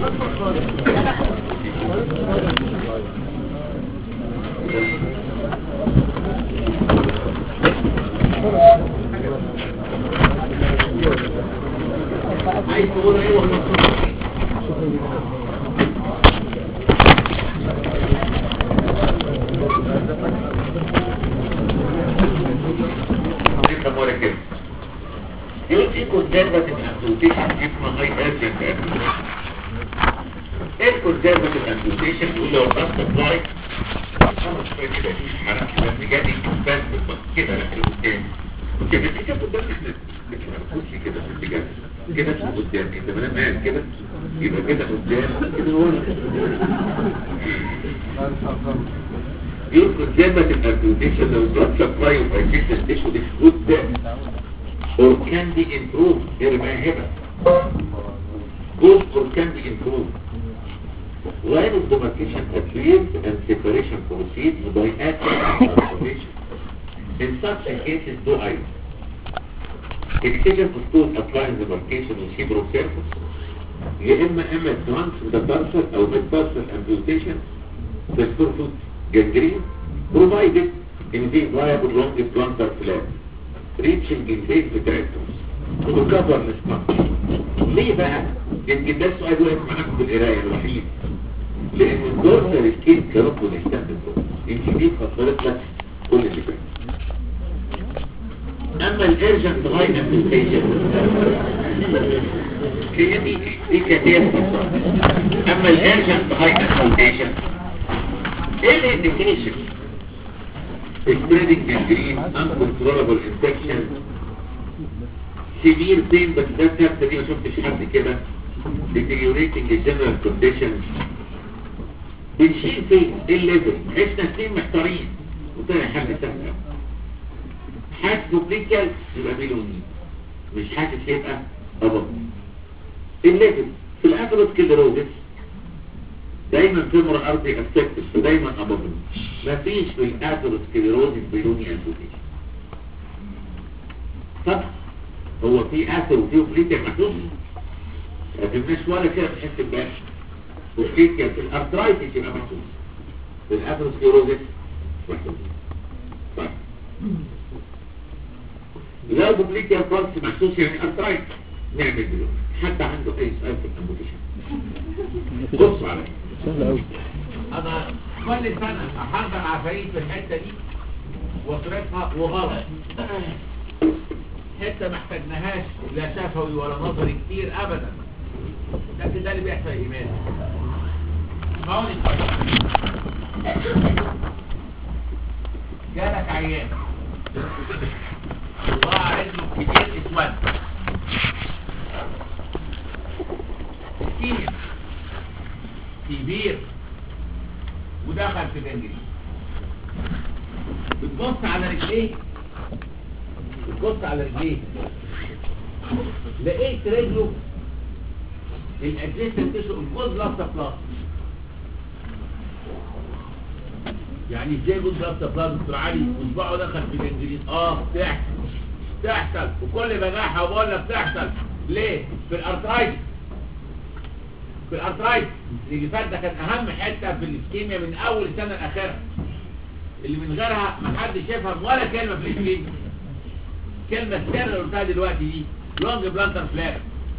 عايز تقول ايه والمقصود يسموها كده يقول في conservative amputation اسمها high urgent amputation ايه الكونسرفاتيف امبيوتيشن يقول لو الضغط سبلاي خلاص شويه كده مفيش حركه بس جاني بس بس كده لا لقدام كده كده قدام احنا بنمشي كده في الاتجاه كده في قدام انت ما دام قاعد كده يبقى كده قدام كده ورا يقول conservative amputation لو الضغط سبلاي of adjacent tissue is good or can be improved غير ما هبه good or can be improved When is demarcation appears and separation proceeds by active observation. In such a cases, do items. Excision of tools applying demarcation on cerebral surface. يا إما إما advance metatarsial أو metatarsial amputation في foot gangrene provided in the viable long plantar flap reaching البيت بتاعتهم وكفر السمك ليه بقى؟ يمكن ده السؤال واقف معاكم في القرايه الوحيد لان الدورسال سكيل كرب ونستخدم يمكن دي فصلت لك كل اللي فات اما الارجنت هاي ابليكيشن هي دي دي كتير اما الارجنت هاي ابليكيشن ايه الانديكيشن spreading gangrene uncontrollable infection severe pain بس ده الكارثه دي ما شفتش حد كده deteriorating the general conditions بنشيل فين ايه الليفل عشنا سنين محتارين وطلع حل سهل حاسس بوبليكال يبقى بيلوني مش حاسس يبقى ابط الليفل في الاثيروسكليروزس دايما فيمور ارضي افكتس فدايما ابط مفيش في الاثيروسكليروزس بيلوني امبوتيشن طب هو في اثر وفي بوبليكال محسوس ما جبناش ولا كده بنحس بباش وفيك في الارترايتس يبقى محسوس في الاثيروسكليروزس محسوس طيب لو بوبليكال بالس محسوس يعني ارترايتس نعمل دلوقتي حد عنده اي سؤال في الامبوتيشن بصوا عليا سهل قوي انا كل سنه احضر عفاريت في الحته دي واصرفها وغلط حته ما احتاجناهاش لا شفوي ولا نظري كتير ابدا لكن ده اللي بيحصل ايمان اسمعوني كويس جالك عيان وقع رجله كبير اسود كتير كبير ودخل في جنجري بتبص على رجليه بتبص على رجليه لقيت رجله الادجيسنت تيشو الجوز لابتا بلاس يعني ازاي جوز لابتا بلاس دكتور علي وصباعه دخل في جنجرين اه بتحصل بتحصل وكل بجاحه بقول لك بتحصل ليه في الارترايتس في الارترايتس اللي فات ده كان اهم حته في الاسكيميا من اول السنه لاخرها اللي من غيرها ما حدش يفهم ولا كلمه في الاسكيميا كلمه السر اللي قلتها دلوقتي دي لونج بلانتر فلاب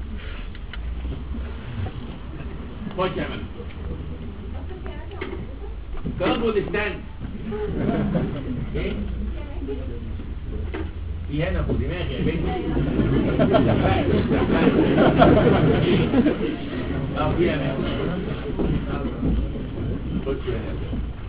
خش يا مان كم ودستان ايه في هنا في دماغي يا بنتي اه في يا مان خش يا مان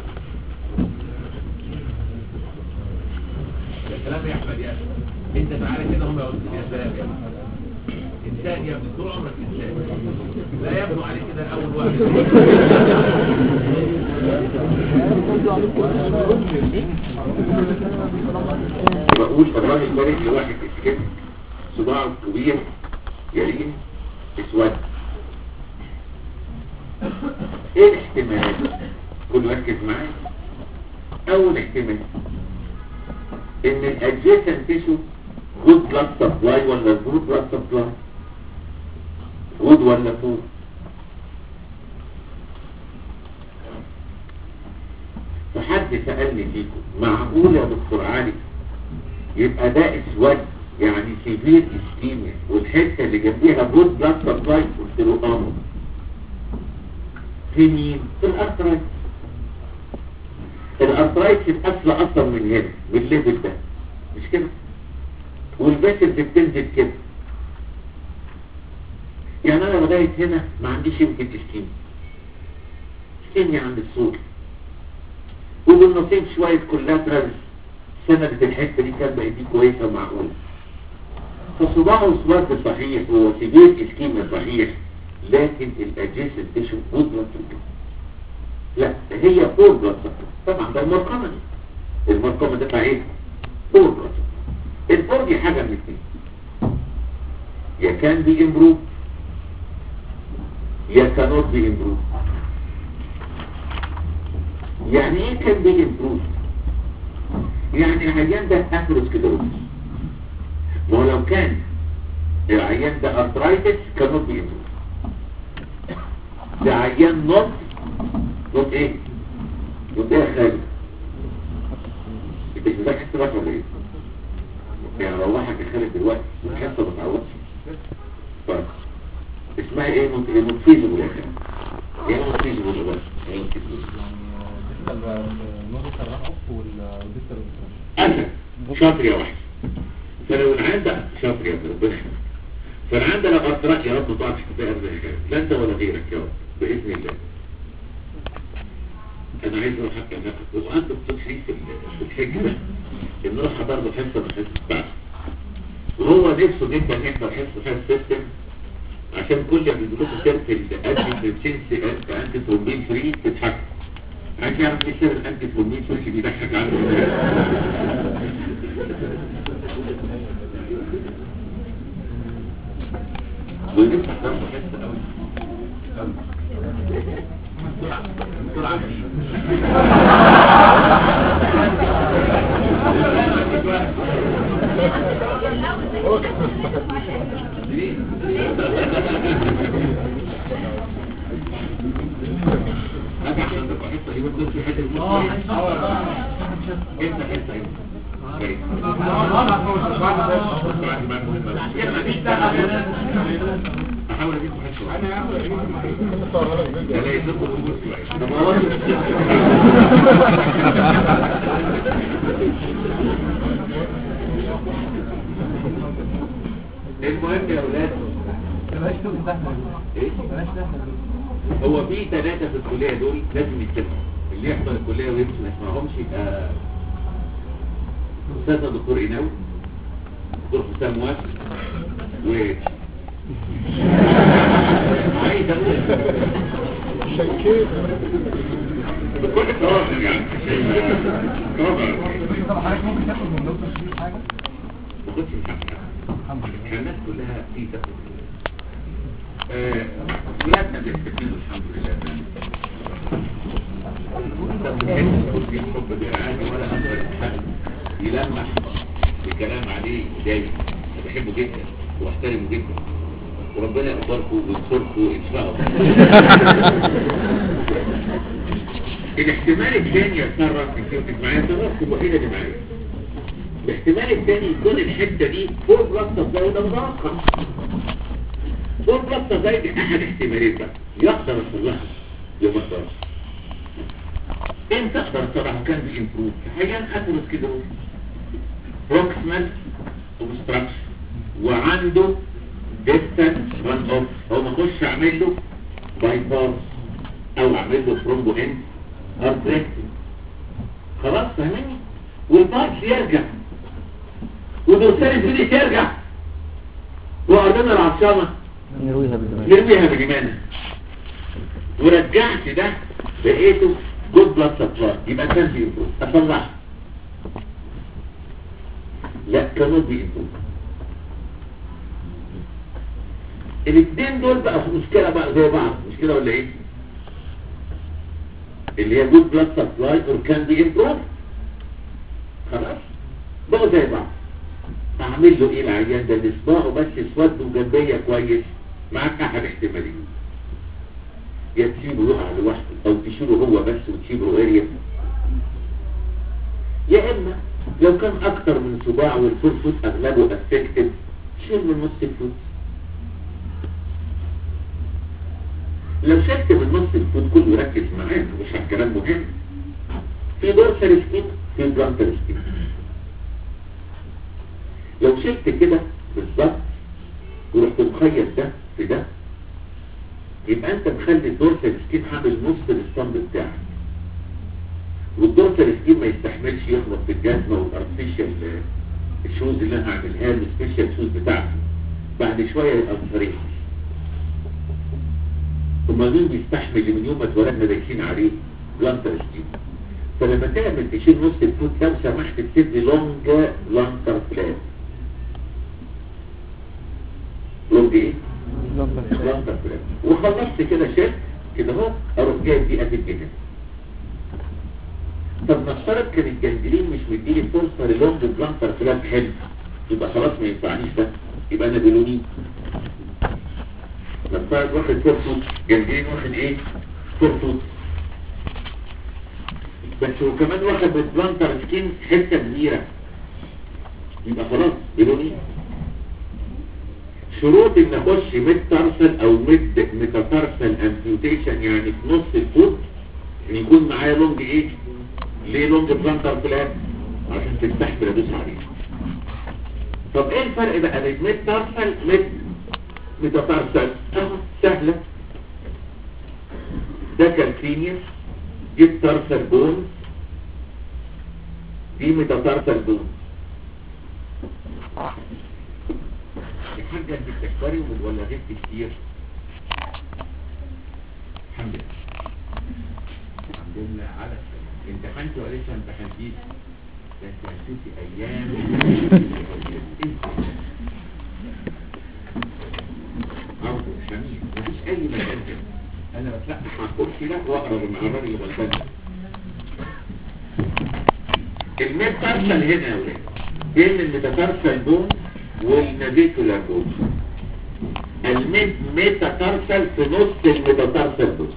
يا سلام يا احمد يا أخي. انت تعالى كده هم يقولوا يا سلام يا أحمد. انسان يا ابني طول عمرك انسان لا يبدو عليك كده اول واحد بقول الراجل البارد لواحد اسكت صباعه كبير جريم اسود ايه الاحتمال كل ركز معايا اول احتمال ان الادجيسنت تيشو جود بلاد سبلاي ولا جود بلاد سبلاي جود ولا فور حد سألني فيكم معقول يا دكتور علي يبقى ده اسود يعني سيفير اسكيميا والحته اللي جنبيها جود بلاد سبلاي قلت له اه في مين؟ في الارترايت الارترايت الاصل اصلا من هنا من الليفل ده مش كده والباشر بتنزل كده يعني انا لغايه هنا ما عنديش يمكن اسكيميا اسكيميا عند الصوت وبالنصيب شويه كولاترال سندت الحته دي كان بقت دي كويسه ومعقوله فصباعه سواد صحيح هو سيبير اسكيميا صحيح لكن الاجهزه تشوف جود بلاد لا هي فور بلاد طبعا ده المرقمه دي المرقمه ده ايه فور بلاد الفور دي حاجه من اثنين يا كان بي امبروف يا كانوت بي امبروف يعني ايه كان بي امبروف يعني العيان ده اثيروسكليروز ما هو لو كان العيان ده ارترايتس كانوت بي امبروف ده عيان نوت نوت ايه نوت ايه يا خالد انت مش مذاكر حته بقى ولا ايه يعني روحك يا خالد دلوقتي الحصه ما تعودش طيب اسمها ايه نوت ايه نوت فيزبل يا خالد ايه نوت فيزبل بس ايه نوت فيزبل أنا شاطر يا واحد فلو العيان ده شاطر يا ربنا يحفظك فالعيان ده لو أطرق يا رب طاعت حتى أرض الحياة لا أنت ولا غيرك يا رب بإذن الله أنا عايز أروح حتى هناك وأنت بتدخلي في ال- في الحج ده إن نروح حضر له حصة من حصة بعد وهو نفسه جدا يحضر حصة فيها السيستم عشان كل ما بيقولوا لكم سيرة الأنتي بريتشنسي أنتي ترومبين فري تضحكوا عايز يعرف ايه سر الانتي فلوميت اللي بيضحك عنه ونفتح ده حته قوي هذا عشان تبقى حته يبقى في حته انت حته كويس احاول اجيب حته لا يزقوا الوجود شويه المهم يا اولاد ايه هو في ثلاثة في الكلية دول لازم يتفقوا اللي يحضر الكلية ويمشي ما يسمعهمش يبقى أستاذنا دكتور إيناوي دكتور حسام واسع و عايز أقول بكل تواصل يعني تواصل طب حضرتك ممكن تاخد من دكتور شريف حاجه؟ ما كنتش محقق الحمد لله الناس كلها في تفاوت آه، ولادنا بيستفيدوا الحمد لله طب الحلم يكون فيه حب بالعادي ولا أثر حد يلمح بكلام عليه دايما أنا بحبه جدا واحترمه جدا وربنا يقدركم وينصركم ان شاء الله الاحتمال الثاني يتصرف انت كنت معايا تصرف الوحيده اللي معايا الاحتمال الثاني يكون الحته دي فوق بلس زي ده متوقع فوق بلس زي دي احد احتمالين بقى يقدر يصلحها يا ما يقدرش امتى اقدر اصلحها كان بيمبروف حاجات اثرس كده بروكسمال اوبستراكشن وعنده ديستانس ران اوف هو ما اخش اعمل له باي باس او اعمل له ثرومبو اند ارتريكتي خلاص فاهمني والبارس يرجع ودوسان الفيديك يرجع وأردنا العطشانة نرويها بالزمان نرميها بالإيمان ورجعت ده لقيته جود بلاد سبلاي يبقى كان بيمبروف أصلح لا كانوا بيمبروف الاثنين دول بقى في مشكلة بقى زي بعض مشكلة ولا ايه اللي هي جود بلاد سبلاي اور كان بيمبروف خلاص بقوا زي بعض اعمل له ايه العيان ده اللي صباعه بس اسود وجنبيه كويس معاك احد احتمالين يا تسيبه يقع لوحده او تشيله هو بس وتسيبه اريا يا اما لو كان اكتر من صباع والفور فوت اغلبه افكتد شيل من نص الفوت لو شلت من نص الفوت كله ركز معايا مش على كلام مهم في دورسال سكين في بلانتر سكين لو شلت كده بالظبط ورحت مخيط ده في ده يبقى انت مخلي الدورسال سكين عامل نص الاسطمب بتاعك والدورسال سكين ما يستحملش يخبط في الجزمه والارتفيشال الشوز اللي انا هعملها له السبيشال شوز بتاعتي بعد شويه يبقى صريح ثم مين بيستحمل اللي من يوم ما اتولدنا دايسين عليه بلانتر سكين فلما تعمل تشيل نص الفوت لو سمحت تسيب لي لونج لانتر فلات لونج ايه؟ لانتر فلات وخلصت كده شيل كده اهو اروح جايب دي قد كده طب نفترض كان الجنجلين مش مديني فرصه للونج بلانتر فلات حلو يبقى خلاص ما ينفعنيش ده يبقى انا بلوني نفترض واخد فور فوت جنجلين واخد ايه؟ فور فوت بس وكمان واخد من بلانتر سكين حته كبيره يبقى خلاص بلوني شروط ان اخش ميد تارسل او ميد ميتاتارسل امبيوتيشن يعني في نص الفوت ان يكون معايا لونج ايه ليه لونج بلانتر فلات عشان تستحمل ادوس عليه طب ايه الفرق بقى بين ميد تارسل ميد ميتاتارسل اهو سهله ده كالكينيوس دي تارسل بون دي ميتاتارسل بون الحاجة انت بتكبري ولا غبت كتير الحمد لله الحمد لله على السلامة امتحنت ولا لسه امتحنتيش ده انت هتشوفي ايام عرض الحميد مفيش اي مكان كده انا بتلقح على الكرسي ده واقرا المعرار اللي بلبسه الميت تارسل هنا يا ولاد بين الميتاتارسل بون والنافيكولار بون الميت ميتاتارسل في نص الميتاتارسل بون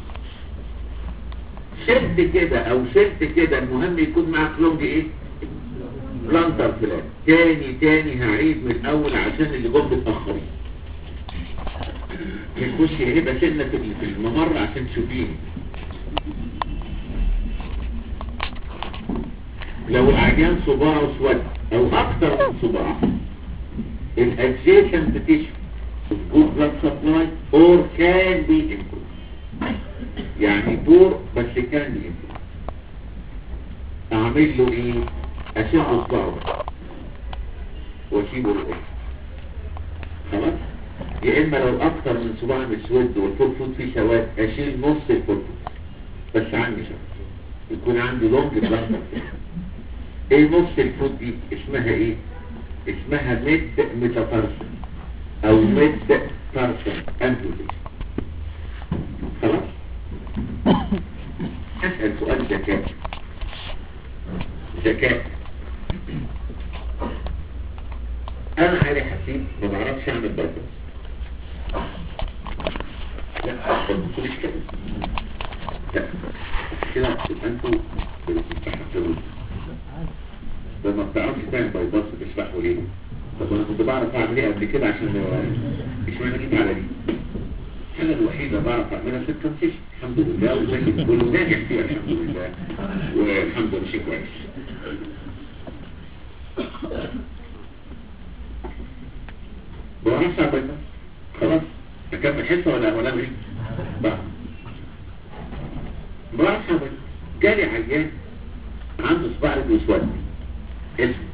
شلت كده او شلت كده المهم يكون معاك لونج ايه بلانتر فلات تاني تاني هعيد من الاول عشان اللي جم متاخرين نخش هيبقى سنة في في الممر عشان تشوفيه لو العجان صباعه اسود او اكتر من صباع الادجيشن تيشو good blood supply or can be improved يعني بور بس كان be improved اعمل له ايه اشيل صباعه واسيبه الايه خلاص يا اما لو اكتر من صباع مسود والفول فود فيه سواد اشيل نص الفول فود بس عندي شواد يكون عندي لونج بلانتر ايه نص الفود دي اسمها ايه اسمها ميد ميتاتارسل او ميد تارسل امبوليشن خلاص اسال سؤال ذكاء ذكاء انا علي حسيب ما بعرفش اعمل بايباس لا مش كده لا كده يبقى انتوا بتستحقوا لما بتعرفش تعمل بايباس بتشرحوا ليه طب انا كنت بعرف اعمل ايه قبل كده عشان مش معنى جيت على دي الحاجه الوحيده بعرف اعملها في الترانسيشن الحمد لله وذاكر كله ناجح فيها الحمد لله والحمد لله شيء كويس بعرفش اعمل خلاص اكمل حصه ولا ولا ايه بقى بعرفش اعمل جالي عيان عنده صباع رجله اسود اسمه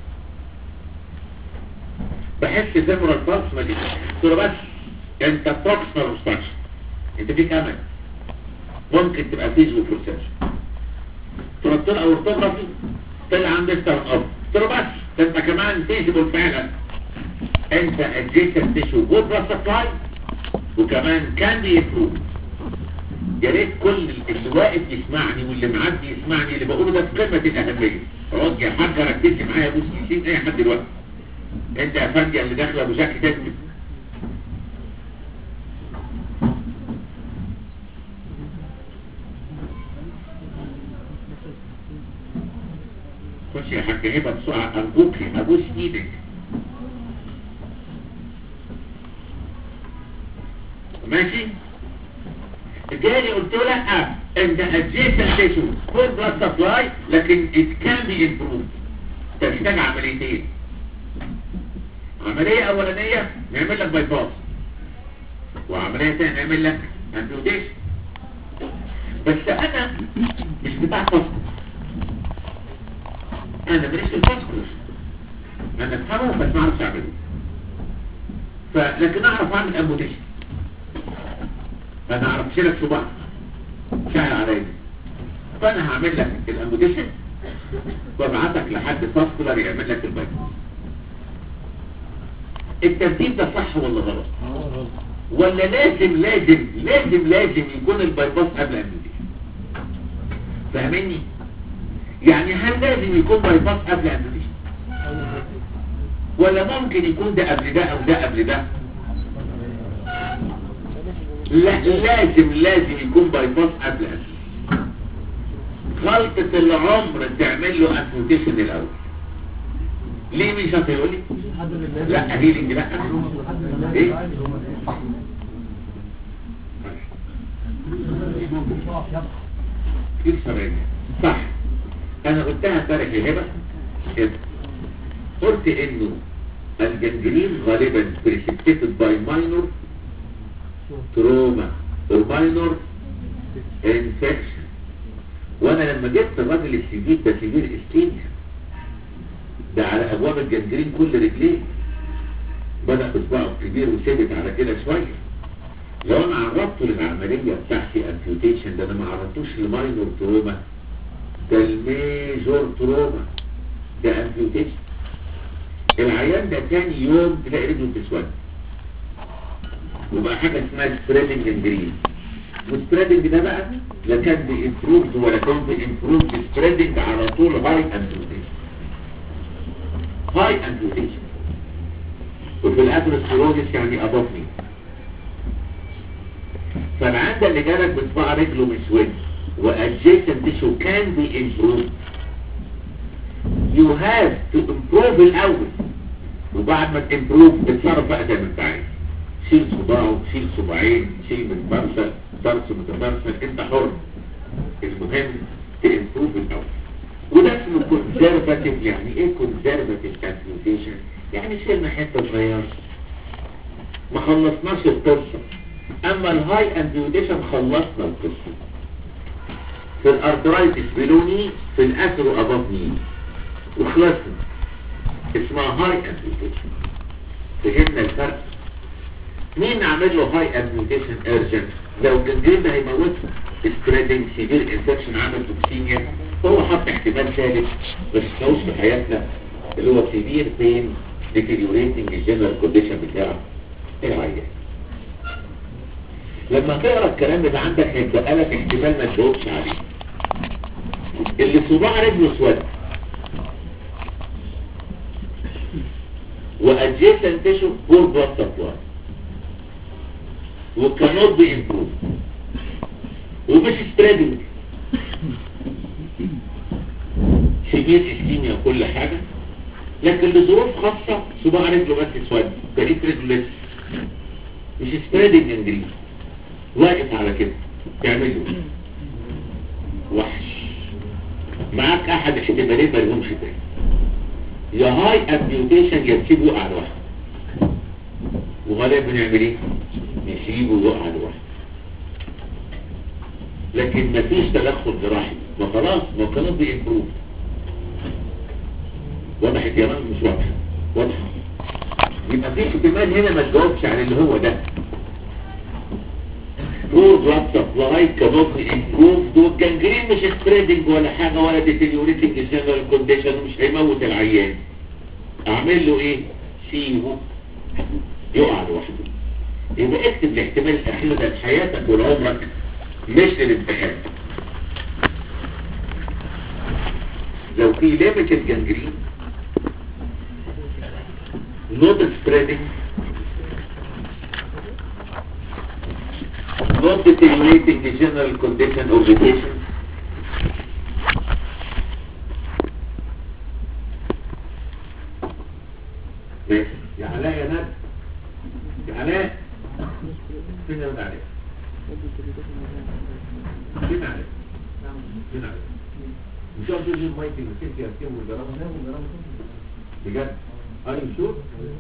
بحس زمر الفرس ما جيش قلت له بس انت بروكسمال اوبستراكشن انت فيك امل ممكن تبقى فيزيو بروسيس قلت له اورتوغرافي طلع عندك ستارت اب قلت له بس ده انت كمان فيزيبل فعلا انت اديشن تيشو جود بلس سبلاي وكمان كان بي امبروف يا ريت كل اللي واقف يسمعني واللي معدي يسمعني اللي بقوله ده في قمه الاهميه اقعد يا حاج ركزي معايا يا ابو سيسين اي حد دلوقتي انت يا فندم اللي داخله بشكل تكتب خش يا حاج هبه بسرعه ارجوك ابوس ايدك ماشي جالي قلت له لا انت اديت تيشو فول بلاد سبلاي لكن ات كان بي امبروف تحتاج عمليتين عمليه اولانيه نعمل لك باي باس وعمليه ثانيه نعمل لك امبيوتيشن بس انا مش بتاع فاسكولار انا ماليش في الفاسكولار انا افهمه بس ما اعرفش اعمله فلكن اعرف اعمل امبيوتيشن انا اعرف اشيلك صباع سهل عليا فانا هعمل لك الامبيوتيشن وابعتك لحد فاسكولار يعمل لك البايباس الترتيب ده صح ولا غلط ولا لازم لازم لازم لازم يكون البايباس قبل الامبيوتيشن فاهمني يعني هل لازم يكون بايباس قبل الامبيوتيشن ولا ممكن يكون ده قبل ده او ده قبل ده لا لازم لازم يكون بايباس قبل الامبيوتيشن غلطة العمر تعمل له امبيوتيشن الاول ليه مش هتقول لي لا هيلينج لا ايه كتير سبعين صح انا قلتها امبارح يا هبه كده قلت انه الجنجرين غالبا precipitated by minor trauma or minor infection وانا لما جبت الراجل السجيد ده سجير استيميا ده على ابواب الجنجرين كل رجليه بدأ اصبعه كبير وثبت على كده شوية لو انا عرضته للعملية بتاعتي امبيوتيشن ده انا ما عرضتوش لماينور تروما ده الميجور تروما ده امبيوتيشن العيان ده تاني يوم تلاقي رجله تسود وبقى حاجة اسمها سبريدنج جنجرين والسبريدنج ده بقى لا كان بإمبروفد ولا كان بإمبروفد سبريدنج على طول هاي امبيوتيشن هاي امبيوتيشن وفي الاثروسكلوزيس يعني اضافني فالعندة اللي جالك بصباع رجله مسود وادجيسنت تيشو كان بي امبروف يو هاف تو امبروف الاول وبعد ما تمبروف تتصرف بقى زي ما انت عايز شيل صباعه شيل صباعين شيل من برسل درس متبرسل انت حر المهم تمبروف الاول وده اسمه كونزرفاتيف يعني ايه كونزرفاتيف امبيوتيشن يعني شلنا حته صغيره ما خلصناش القصه اما الهاي امبيوتيشن خلصنا القصه في الارترايتس بلوني في الاثرو ابطني وخلصنا اسمها هاي امبيوتيشن فهمنا الفرق مين عمل له هاي امبيوتيشن ارجنت لو الجنجرين ده هيموته سبريدنج سيفير انفكشن عمل توكسيميا هو حط احتمال ثالث بس مش في حياتنا اللي هو سيفير بين ديتيريوريتنج الجنرال كونديشن بتاع العيان لما تقرا الكلام ده عندك هيبقى لك احتمال ما تجاوبش عليه اللي صباع رجله اسود وادجيسنت تيشو بور بلاد سبلاي وكانوت بي امبروف ومش سبريدنج سجير اسكيميا وكل حاجة لكن لظروف خاصة صباع رجله بس اسود بقيت رجله لسه مش سبريدنج انجريز واقف على كده تعمله وحش معاك احد احتمالين ما لهمش تاني يا هاي امبيوتيشن يا تسيبه يقع لوحده وغالبا بنعمل ايه نسيبه يقع لوحده لكن مفيش تدخل جراحي ما خلاص ما كانت بيمبروف وضحت يا راجل مش واضحه واضحه يبقى في احتمال هنا ما تجاوبش عن اللي هو ده فور بلاد سبلاي كانوت امبروف والجنجرين مش سبريدنج ولا حاجه ولا ديتيريوريتنج جنرال كونديشن ومش هيموت العيان اعمل له ايه سيبه يقع لوحده يبقى اكتب الاحتمال الاخير ده لحياتك ولعمرك مش للامتحان لو في ليميتد جنجرين not spreading not deteriorating the general condition of the patient ماشي يا علاء يا ند يا علاء فين يرد عليك فين عليك فين عليك مش عارف تجيب مايك المسكين يا كيم والجرام بجد اي شو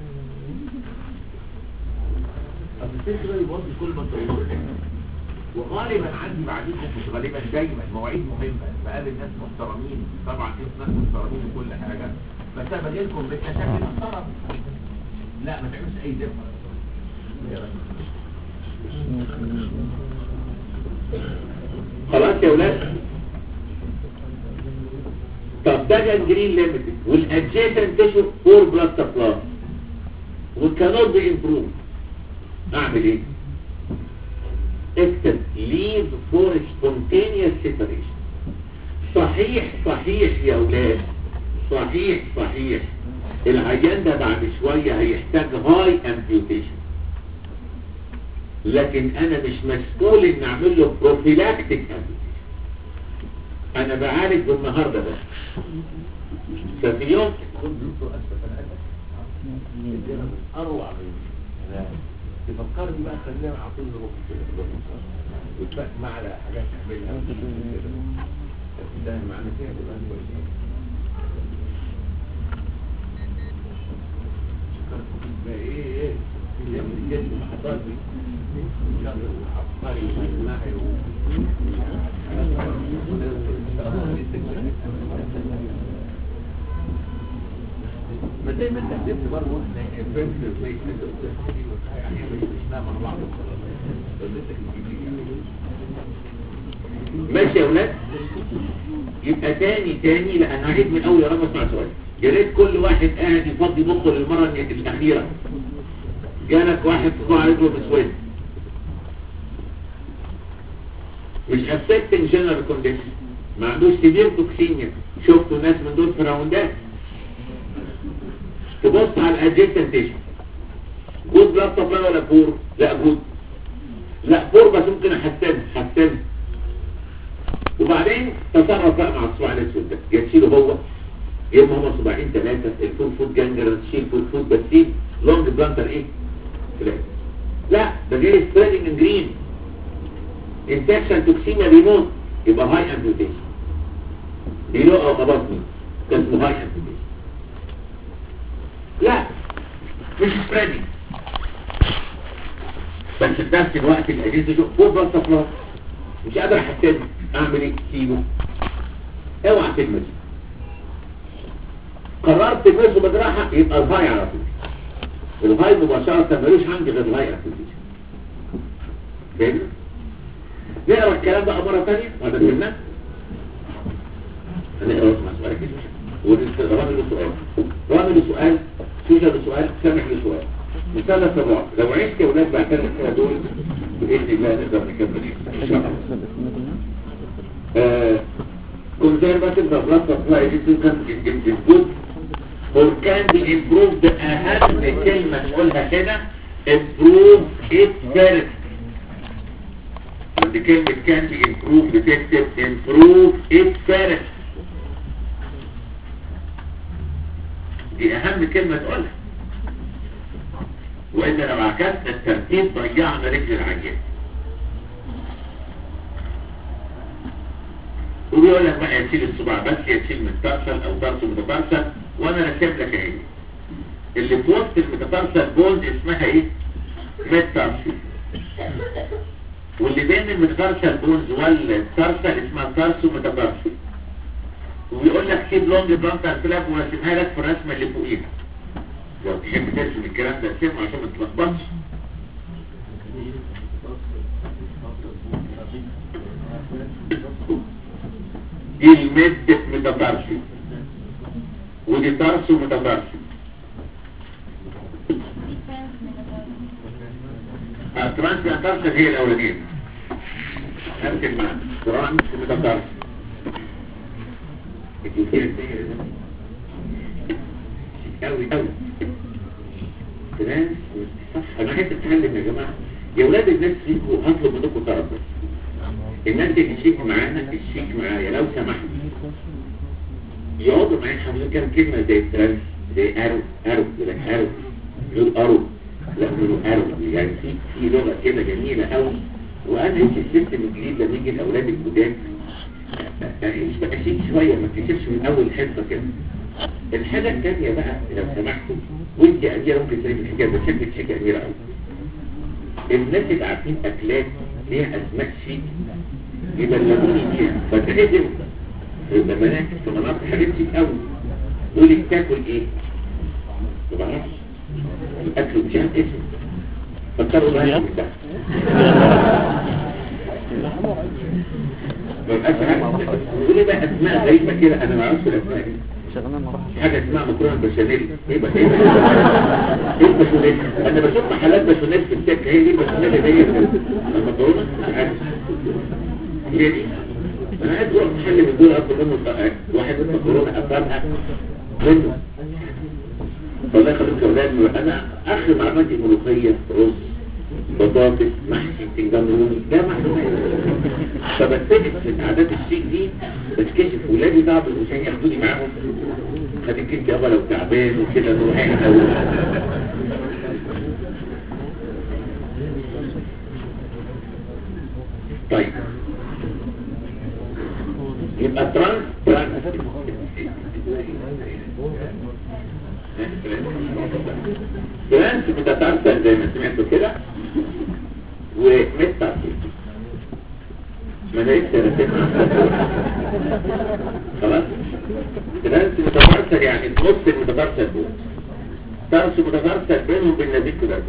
اصل الست ده يبص كل ما تقول وغالبا عندي بعديكم مش غالبا دايما مواعيد مهمه بقابل ناس محترمين طبعا في ناس محترمين وكل حاجه بس انا باجي لكم بشكل محترم لا ما تعملش اي دفع خلاص يا ولاد طب ده جانجرين ليميتد والادجيسنت تيشو فور بلاد سبلاي وكانوت بي امبروف اعمل ايه اكتب ليف فور سبونتينيوس سيبريشن صحيح صحيح يا اولاد صحيح صحيح العيان ده بعد شوية هيحتاج هاي امبيوتيشن لكن انا مش مسؤول ان اعمل له بروفيلاكتيك امبيوتيشن انا بعالج النهارده بس ففي يوم خد دكتور اسف انا اسف اروع من تفكرني بقى خلينا على طول نروح كده وتفهم على حاجات تعملها ده معنى كده يبقى كويس بقى ايه ايه اللي من الجسم محطات دي عبقري ومعي ما زي ما انت كتبت برضه احنا فهمت يعني مش مع بعض ماشي يا اولاد يبقى تاني تاني لا انا هعيد من اول يا رب اسمع سؤال يا ريت كل واحد قاعد يفضي مخه للمره الاخيره جالك واحد صباع رجله بسويد مش affecting general condition ما عندوش سيفير توكسينيا شفتوا ناس من دول في راوندات تبص على الادجيكتنت تيشن جود بلاد سبلاي ولا بور لا جود لا بور بس ممكن احسن حسن وبعدين تصرف بقى مع الصباع الاسود ده يا تشيله هو يا اما هما صباعين ثلاثه الفول فود جانجر تشيل فول فود بس سيب لونج بلانتر ايه فلاج لا ده جاي سبريدنج جرين انفكشن توكسيميا بيموت يبقى هاي امبيوتيشن بيلو او اباطني ده اسمه هاي امبيوتيشن لا مش سبريدنج بس في نفس الوقت الاجهزه شوف فوق بلس سبلاي مش قادر احسن اعمل ايه سيبه اوعى تلمس قررت تلمسه بجراحه يبقى الهاي على طول الهاي مباشره ملوش عندي غير الهاي امبيوتيشن فاهمنا؟ نقرا الكلام بقى مرة ثانية وهذا فهمنا هنقرا اسمع سؤال كده ورامي له سؤال رامي له سؤال سوجة له سؤال سامح له سؤال مثلث الرابع لو عشت يا ولاد بعترف كده دول بإذن الله نقدر نكمل إن شاء الله conservative the blood supply system is good or can be improved أهم كلمة نقولها كده improve it first ودي كلمة كان بي improve بتكتب improve it first دي اهم كلمة تقولها وإذا لو عكست الترتيب ضيعنا رجل العجين وبيقول لك بقى يشيل الصباع بس يشيل متفرسل او ضرس متفرسل وانا رسم لك اهي اللي في وسط المتفرسل بولد اسمها ايه متفرسل واللي بين المتفرسل بونز والترسل اسمها ترسو متفرسل وبيقول لك سيب لونج بلانتر فلاب ورسمها لك في الرسمه اللي فوقيها لو تحب ترسم الكلام ده ارسمه عشان ما تتلخبطش دي المد متفرسل ودي ترسو متفرسل الترانس متفرسل هي الاولانيه نفس المعنى ترانس متفرسل قوي قوي ترانس صح انا عايز اتكلم يا جماعه يا ولاد الناس فيكم هطلب منكم طلب بس الناس اللي تشيك معانا تشيك معايا لو سمحت يقعدوا معايا حافظين كام كلمه زي الترانس زي ارو ارو يقول لك ارو يقول ارو لا يقول ارو يعني في في لغه كده جميله قوي وانا ايش السيستم الجديد لما يجي الاولاد الجداد اعيش بقى شيء شويه ما تكتبش من اول حصه كده الحاجه الثانيه بقى لو سمحتوا وانت يا اميره ممكن تلاقي الحكايه بتحب الحكايه يا اميره قوي الناس اللي عارفين اكلات ليها اسماء شيك يبلغوني بيها فتعزم يبقى مناكب في مناطق حاجات شيك قوي تقول لي بتاكل ايه؟ ما بعرفش الاكل مش عارف اسمه فكروا بقى من ده ما يبقاش عارف تقول لي بقى اسماء غريبه كده انا ما اعرفش الاسماء دي شغلنا ما راحش حاجة اسمها مكرونة بشاميل ايه بقى ايه بقى ايه البشاميل انا بشوف محلات بشاميل في السكة هي دي البشاميل اللي هي المكرونة مش عارف هي دي انا عايز اروح محل من دول اكل منه ط- واحد من مكرونة افهمها منه والله يخليك يا اولاد انا اخر معلوماتي ملوخية رز بطاطس محشي بتنجان رومي ده معلومات فبتجد في العادات الشيك دي بتكشف ولادي بعض عشان ياخدوني معاهم خليك انت يابا لو تعبان وكده نروح احنا و... طيب يبقى ترانس ترانس ترانس متترسل زي ما سمعتوا كده ومتترسل ما انا لسه راسمها خلاص ترانس متترسل يعني نص المتترسل دول ترس متترسل بينهم وبين نزيد كده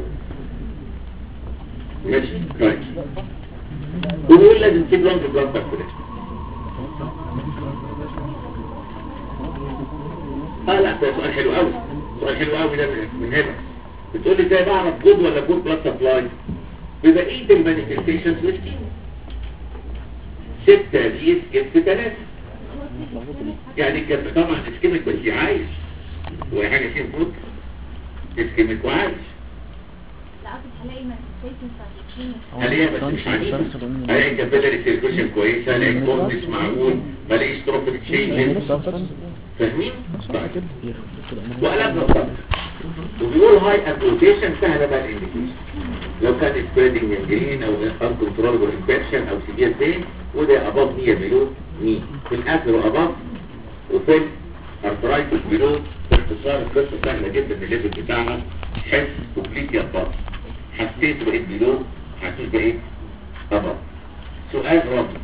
ماشي كويس وبيقول لازم تجيب لهم بلاد سيركيوليشن اه لا ده سؤال حلو قوي سؤال حلو قوي ده من من هنا بتقول لي ازاي بعرف جود ولا جود بلاد سبلاي ببقيه المانيفستيشنز والسكيم ستة دي سكيمت ثلاثة يعني كان طبعا اسكيمك بس عايش وهي حاجة فيها فوت اسكيمك وعايش لا اصل هلاقي مانيفستيشن بتاعت الكلينيك هل هي بس مش عنيفة هلاقي كابيلاري سيركوشن كويسة هلاقي كورنس معقول هلاقي ستروفيك تشينجز فاهمين؟ طيب وقلبنا الصدر وبيقول هاي ابلوكيشن سهله بقى الانديكيشن لو كان سبريدنج جنجرين او انكنترولبل انفكشن او سيفير بين وده اباف 100 بلو 100 في الاخر واباف وفي ارترايتس بلو باختصار القصه سهله جدا الليفل بتاعها حس كومبليت يا اباف حسيت بقيت بلو حسيت بقيت اباف سؤال رابع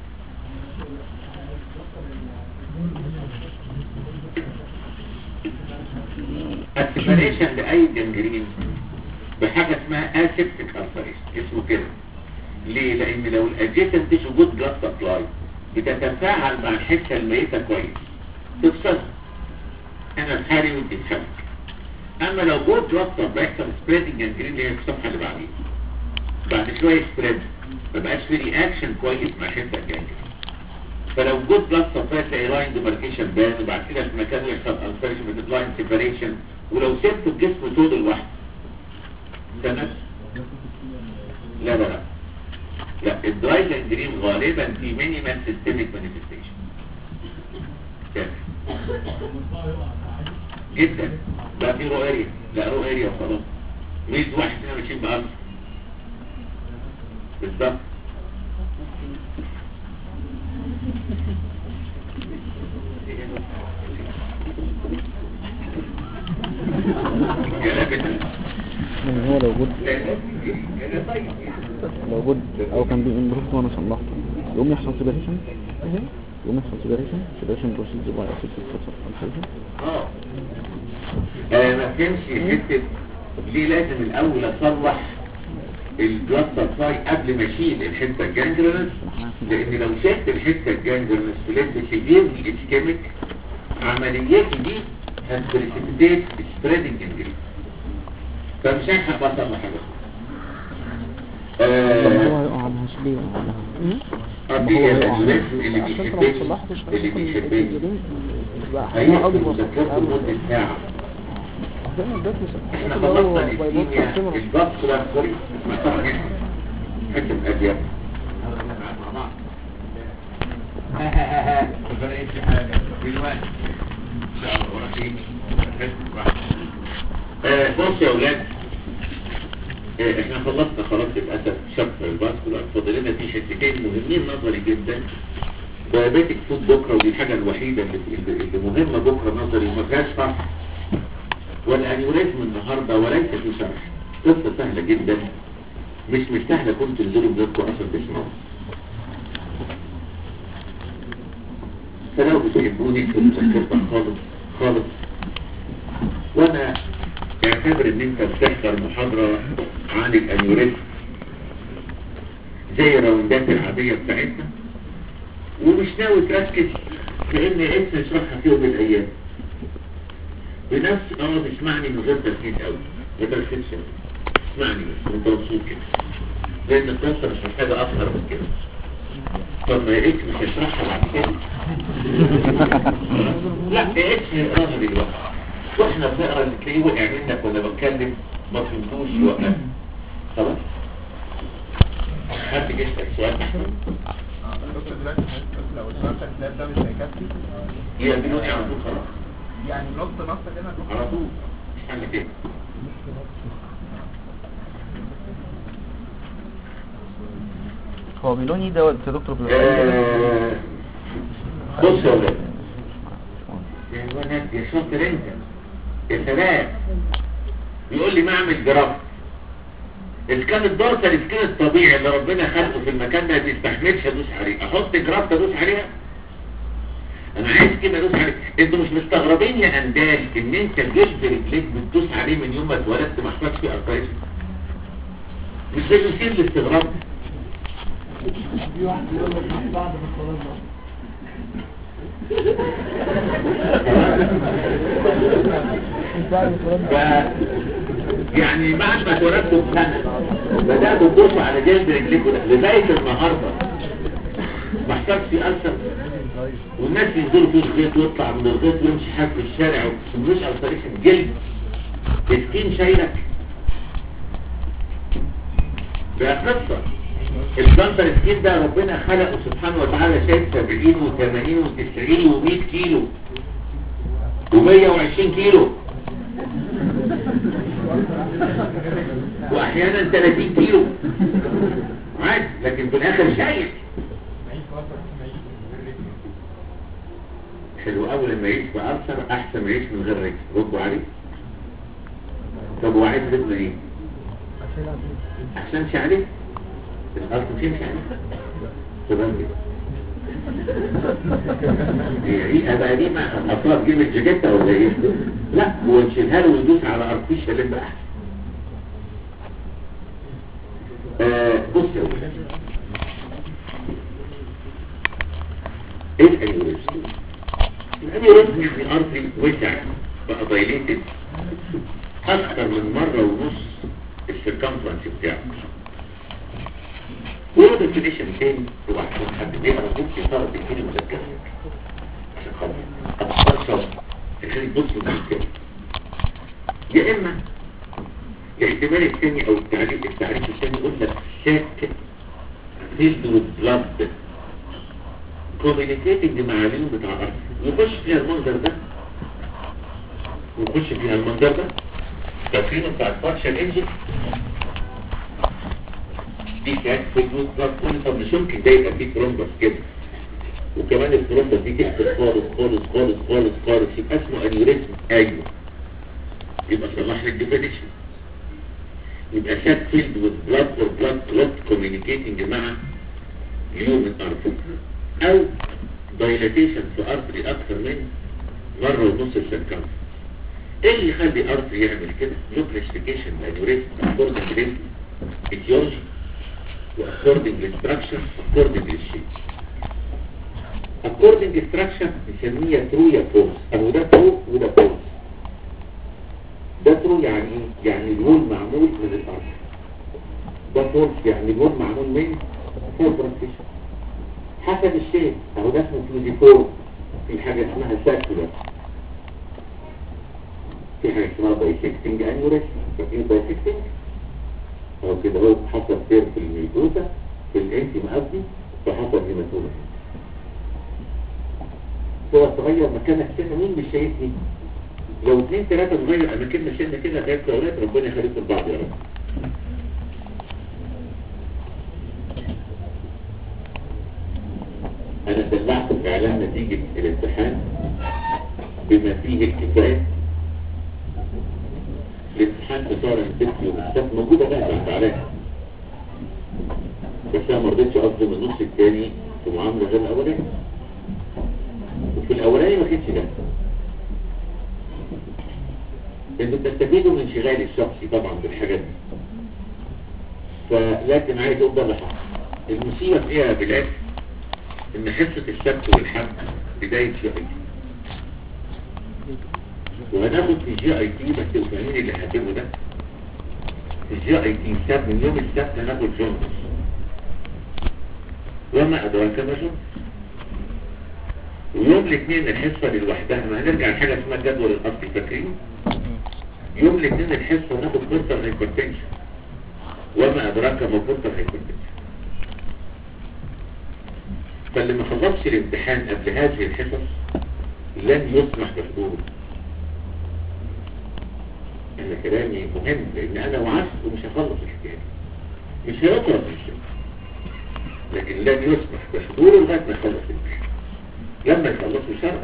السيبريشن لأي جنجرين بحاجة اسمها اسيبتك الفريش اسمه كده ليه؟ لأن لو الأجيتن تيشو جود بلاد سبلاي بتتفاعل مع الحتة الميتة كويس تفصلها أنا الحالي وانت تفهم أما لو جود بلاد سبلاي يحصل سبريدنج جنجرين اللي هي في الصفحة اللي بعديها بعد شوية سبريد ما بقاش في رياكشن كويس مع الحتة الجنجرين فلو جود بلاد سبلاي تلاقي لاين ديماركيشن بان وبعد كده في مكانه يحصل انفريشن من لاين سيبريشن ولو سبته الجسم طول لوحده تمام لا لا لا لا الدراي جانجرين غالبا في مينيمال سيستميك مانيفستيشن جدا لا في رو اريا لا رو اريا وخلاص ميز واحد هنا ماشيين بأمر بالظبط يعني هو لو جود لو جود او كان بي امبروف وانا صلحته يقوم يحصل سيبريشن يقوم يحصل سيبريشن سيبريشن بروسيس باي اسيستد فوتر اه آه، ما كانش حته ليه لازم الاول اصلح البلاد سبلاي قبل ما اشيل الحته الجانجرنس لان لو شلت الحته الجانجرنس ولقيت سيفيرلي اسكيميك عملياتي دي هتبريسيبيتيت سبريدنج انجري فمش هلحق بقى اصلح حاجه هو آه هيقع على هشبيه على أبي الناس اللي بيحبني اللي بيحبني هيحكي مذكرته لمدة ساعة احنا خلصنا الكيمياء الضغط ده سوري محتاج حته ادياب دلوقتي لا وراك ايه آه، بص يا ولاد آه، احنا خلصنا خلاص للاسف شابتر الباسكولار فاضل لنا في حتتين مهمين نظري جدا دايابيتك فود بكره ودي الحاجه الوحيده اللي, اللي اللي مهمه بكره نظري وما فيهاش شرح والانيوريزم النهارده وليس في شرح قصه سهله جدا مش مش سهله كنت تنزلوا بنفسكم عشان تسمعوا فلو بتحبوني كنت مذكرتك خالص خالص وانا اعتبر ان انت بتحضر محاضرة عن الانيوريزم زي الراوندات العادية بتاعتنا ومش ناوي تركز في ان اسم نشرحها في يوم من الايام بنفس اه تسمعني من غير تركيز قوي ما تركزش اسمعني بس وانت مبسوط كده لان القصة مش محتاجة اكتر من كده طب ما يا مش هشرحها بعد كده لا يا اسم نقراها دلوقتي واحنا بنقرا اللي تلاقيه وقع منك وانا بتكلم ما فهمتوش وقف خلاص حد يسأل سؤال احسن بص دلوقتي لو الشرط الكتاب ده مش هيكفي يقابلوني على طول خلاص يعني نص نص كده نص على طول مش حل كده هو ميلوني دوت يا دكتور بيقول آه، بص يا ولاد يا ولاد يا شاطر انت يا سلام بيقول لي ما اعمل جراف الكان الدورسال السكين الطبيعي اللي ربنا خلقه في المكان ده ما بيستحملش ادوس عليه احط جراف ادوس عليها انا عايز كده ادوس عليه انتوا مش مستغربين يا اندال ان انت جلد رجليك بتدوس عليه من يوم ما اتولدت ما حصلش فيه ارترايتس مش ده يثير الاستغراب ف يعني بعد ما اتولدتوا بسنة بدأتوا تبصوا على جلد رجليكم ده لغاية النهاردة ما حصلش في ألسر والناس ينزلوا في الغيط ويطلع من الغيط ويمشي حاف في الشارع ومش ألسريشن جلد سكين شايلك ده قصة البنتر سكين ده ربنا خلقه سبحانه وتعالى شايل 70 و80 و90 و100 كيلو و120 كيلو واحيانا 30 كيلو عادي لكن في الاخر شايل حلو قوي لما يعيش بألسر احسن ما يعيش من غير رجل ردوا عليه طب هو عايز رجل ايه عشان عليه الارض تمشي عليه تمام كده ايه بقى دي ما هتحطها في جيب الجاكيته ولا ايه لا هو نشيلها له ويدوس على ارتيش اللي بقى آه بص يا ولد ايه الانيوريزم الانيوريزم يعني ارتري وسع بقى دايليتد اكتر من مره ونص السيركمفرنس بتاعه وهو ديفينيشن تاني هو عشان حد بيقرا ممكن يقرا تكتير مذكر عشان خاطر اتفرج عشان يبص للمذكر يا اما الاحتمال الثاني او التعريف التعريف الثاني يقول لك شاك فيلد بلاد كوميونيكيتنج مع اليوم بتاع الارض يخش فيها المنظر ده ويخش فيها المنظر ده تفريغ بتاع الفارشال انجن دي كانت في الجزء كل طب مش يمكن ده يبقى فيه ترومبس كده وكمان الترومبس دي تحت خالص خالص خالص خالص خالص يبقى اسمه انيوريزم ايوه يبقى صلاح الديفينيشن يبقى شات فيلد with blood or blood clot communicating مع human artery او dilatation في artery اكثر من مرة ونص السيركمفرنس ايه اللي يخلي ارتري يعمل كده له كلاسيفيكيشن انيوريزم according to etiology according to structure according to shape according to structure نسميها true يا false اهو ده true وده false ده true يعني ايه؟ يعني الهول معمول من الارض ده false يعني الهول معمول من فور ترانسيشن حسب الشيء اهو ده اسمه فلوزيفور في حاجة اسمها ساكولار في حاجة اسمها بايسكتنج انيوريزم فاكرين بايسكتنج او كده هو حصل سير في الميدوسا في الانتي مقصدي فحصل هيماتوما تقعد تغير مكانك سنة مين مش شايفني لو اتنين تلاتة نغير اماكننا سنة كده غير اولاد ربنا يخليكم لبعض يا رب انا دلعت في اعلان نتيجة الامتحان بما فيه الكفاية الامتحان في شهر ست يوم السبت موجودة بقى انت عليها بس انا ما رضيتش اظلم النص الثاني في معاملة غير الاولاني وفي الاولاني ما كانش ده انتوا بتستفيدوا من انشغالي الشخصي طبعا بالحاجات دي فلكن عايز اقول ده اللي حصل المصيبه في ايه يا بلاد ان حصه السبت والحد بدايه جي اي تي وهناخد في جي اي تي بس الفاهمين اللي هتبقوا ده في جي اي تي السبت من يوم السبت هناخد جونس وما ادراك ما جونس ويوم الاثنين الحصه اللي لوحدها ما هنرجع لحاجه اسمها جدول الاصلي فاكرين يوم الاثنين الحصه هناخد كورتر هايبرتنشن وما ادراك ما كورتر هايبرتنشن فاللي ما خلصش الامتحان قبل هذه الحصص لن يسمح بحضوره انا كلامي مهم لان انا وعدت ومش هخلص الحكايه مش هيطلب من الشغل لكن لن يسمح بحضوره لغايه ما يخلص الامتحان لما يخلصوا شرع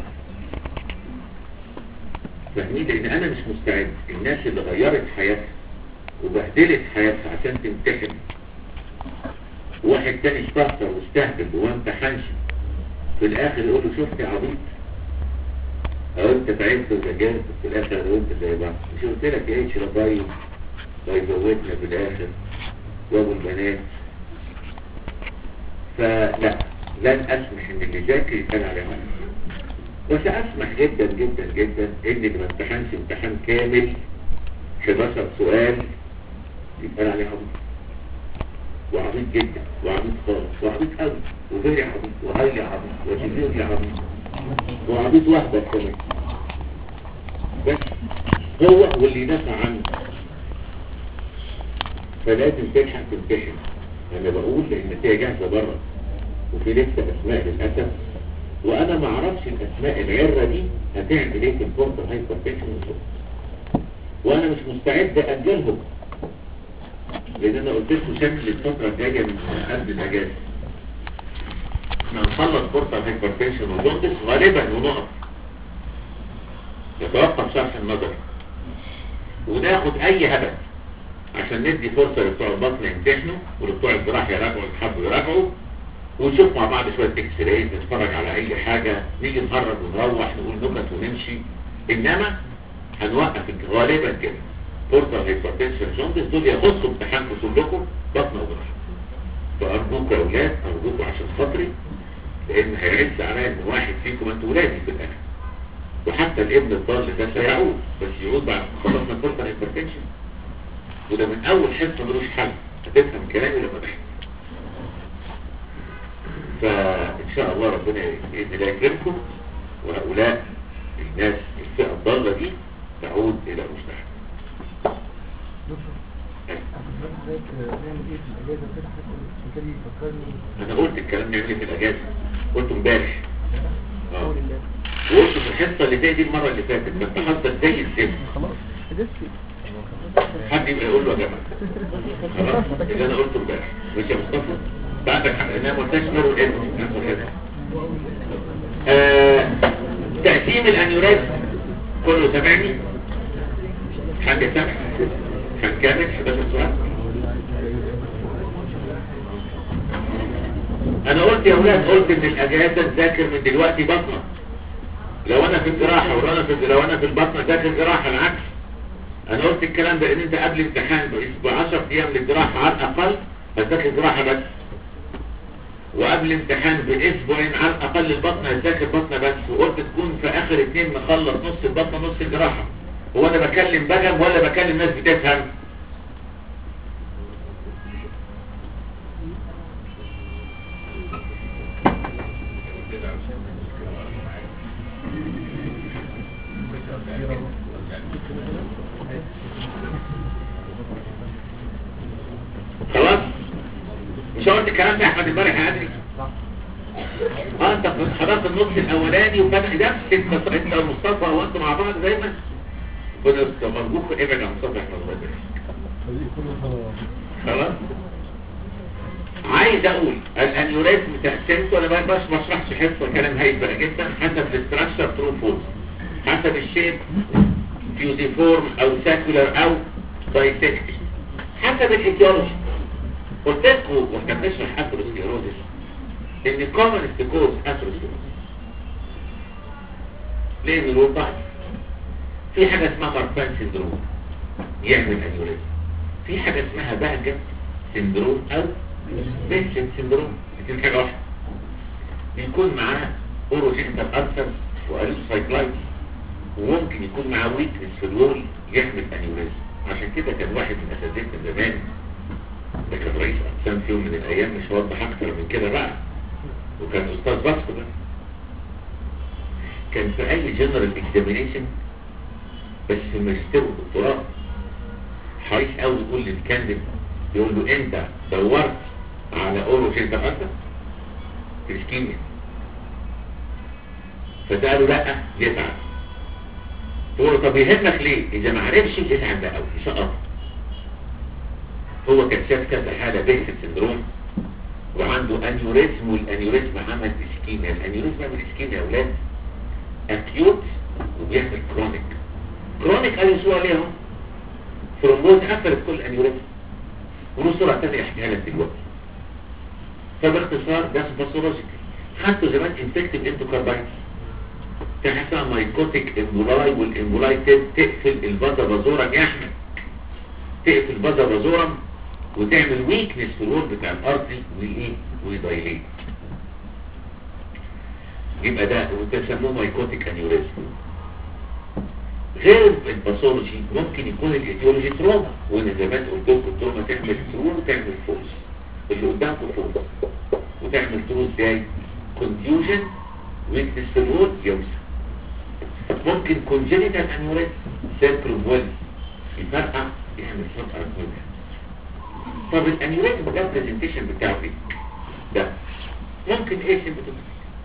فاهمين لان انا مش مستعد الناس اللي غيرت حياتها وبهدلت حياتها عشان تمتحن واحد تاني استهتر واستهبل وما امتحنش في الاخر يقول له شفت يا عبيط او انت تعبت وذاكرت في الاخر وانت زي بعض مش قلت لك يا اتش ربايب ويزودنا في الاخر وابو البنات فلا لن اسمح ان اللي ذاكر يتقال عليه ملك وسأسمح جدا جدا جدا ان اللي ما امتحنش امتحان كامل 11 سؤال يتقال عليه عبيط وعبيط جدا وعبيط خالص وعبيط قوي وغير عبيط وهايلي عبيط وشبيري عبيط وعبيط واحدة كمان بس هو واللي يدافع عنه فلازم تلحق تمتحن انا بقول لان النتيجة جاهزة بره وفي لسه اسماء للاسف وانا ما اعرفش الاسماء العرة دي هتعمل ايه في الكورتر هايبرتنشن وانا مش مستعد اجلهم لان انا قلت لكم شكل الفترة الجاية من قبل الاجازة احنا هنخلص كورتر هايبرتنشن وجوندس غالبا ونقف يتوقف شرح النظر وناخد اي هدف عشان ندي فرصة لبتوع البطن يمتحنوا ولبتوع الجراح يراجعوا اللي حبوا يراجعوا ونشوف مع بعض شوية اكس رايز نتفرج على اي حاجة نيجي نهرج ونروح نقول نكت ونمشي انما هنوقف غالبا كده فرصة هايبرتنشن جوندس دول يخصوا امتحانكم كلكم بطن وجراح فارجوكوا يا اولاد ارجوكوا عشان خاطري لان هيعز عليا ان واحد فيكم انتوا ولادي في الاخر وحتى الابن الضال ده سيعود بس يعود بعد ما خلصنا فرصة هايبرتنشن وده من اول حصة ملوش حل هتفهم كلامي لما تحكي فان شاء الله ربنا باذن الله يكرمكم وهؤلاء الناس الفئة الضالة دي تعود الى مستحق انا قلت الكلام نعمل ايه في الاجازة قلت امبارح اه وقلت في الحصة اللي زي دي المرة اللي فاتت كنت حصة زي الزفت حد يبقى يقول له يا جماعة خلاص اللي انا قلته امبارح مش يا مصطفى بعدك حق انا ما قلتش مر والاسم آه تقسيم الانيوريزم كله سامعني حد سامع هنكمل 11 سؤال انا قلت يا اولاد قلت ان الاجازه تذاكر من دلوقتي بطنه لو انا في الجراحه ولو انا في لو انا في البطنه ذاكر جراحه العكس انا قلت الكلام ده ان انت قبل امتحان ب 10 ايام للجراحه على الاقل هتذاكر جراحه بس وقبل امتحان باسبوعين على الاقل البطنه هتذاكر بطنه بس وقلت تكون في اخر اتنين مخلص نص البطنه نص الجراحه هو انا بكلم بجم ولا بكلم ناس بتفهم خلاص مش قلت الكلام ده يا احمد امبارح يا ادري اه انت خلاص النص الاولاني وبدا نفس انت انت ومصطفى وانتوا مع بعض دايما كنا مرجوك ابعد عن مصطفى احنا صغيرين خلاص عايز اقول الانيوريزم تقسيمته انا بقى بس ما اشرحش حفظ كلام هايل بقى جدا حسب الاستراكشر ترو فولس حسب الشيب فيوزيفورم او ساكولار او بايسكتي حسب الايديولوجي قلت لكم واحنا بنشرح اثيروسكليروزس ان كومنست كوز اثيروسكليروزس ليه من ضعف في حاجه اسمها مارفان سندروم يعمل انيوريزم في حاجه اسمها بهجه سندروم او بيشن سندروم دي حاجه واحده بيكون معاه اوروجينتال ارثر واليوس سايكلايتس وممكن يكون معاه ويكنس في الوول يعمل انيوريزم عشان كده كان واحد من اساتذتنا زمان ده كان رئيس اقسام في يوم من الايام مش هوضح اكتر من كده بقى وكان استاذ باسكو ده كان في اي جنرال اكزامينيشن بس في الماجستير والدكتوراه حريص قوي يقول للكانديد يقول له انت دورت على اورو شيلتا اصلا في الكيمياء فسأله لا يتعب تقول له طب يهمك ليه اذا ما عرفش يتعب بقى قوي يسقط هو كان شاف كذا حاله بيسك سندروم وعنده انيوريزم والانيوريزم عمل اسكيميا الانيوريزم عمل اسكيميا يا اولاد اكيوت وبيعمل كرونيك كرونيك قال يسوع ليه اهو ثرومبوز قفلت كل انيوريزم ونص سرعه تانية احكيها لك دلوقتي فباختصار ده باثولوجيكال خدته زمان انفكتيف انتوكاردايتس كان حسنا مايكوتيك امبولاي والامبولاي تقفل الفازا بازورم يا احمد تقفل الفازا بازورم وتعمل ويكنس في الوول بتاع الارضي وايه ويدايليت يبقى ده وتسموه مايكوتيك انيوريزم غير الباثولوجي ممكن يكون الايديولوجي تروما وانا زي ما قلت لكم التروما تعمل ترو وتعمل فوز اللي قدامكم فوز وتعمل ترو ازاي كونفيوجن ويكنس في الوول يوسع ممكن كونجنيتال انيوريزم سيركل ويل يفرقع يعمل فرقع كويس طب الانيوريزم ده البرزنتيشن بتاعه ايه ده ممكن ايه سيمبتوم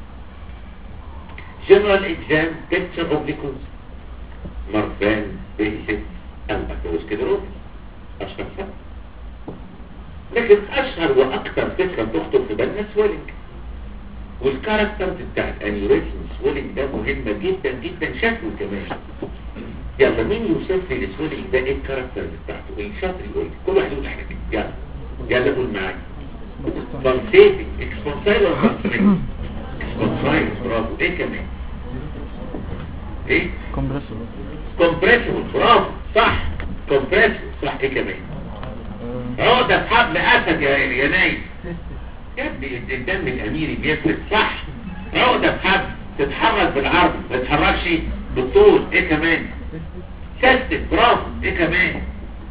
جنرال اكزام بيكتشر اوف ليكوز مرفان بيسك او اثيروسكليروز اشهر فرق لكن اشهر واكثر فكره تخطر في بالنا سويلنج والكاركتر بتاع الانيوريزم سويلنج ده مهمه جدا جدا شكله كمان يلا مين يوصف لي السويلنج ده ايه الكاركتر بتاعته الشاطر يقول لي كل واحد يقول حاجه يلا يلا قول معايا بلسيتنج اكسبونسايل ولا بلسيتنج اكسبونسايل برافو ايه كمان ايه كومبريسور كومبريسبل برافو صح كومبريسبل صح ايه كمان عقدة في حبل اسد يا يا نايم يا ابني الدم الاميري بيفرق صح عقدة في حبل تتحرك بالعرض ما تتحركش بالطول ايه كمان سيستم برافو ايه كمان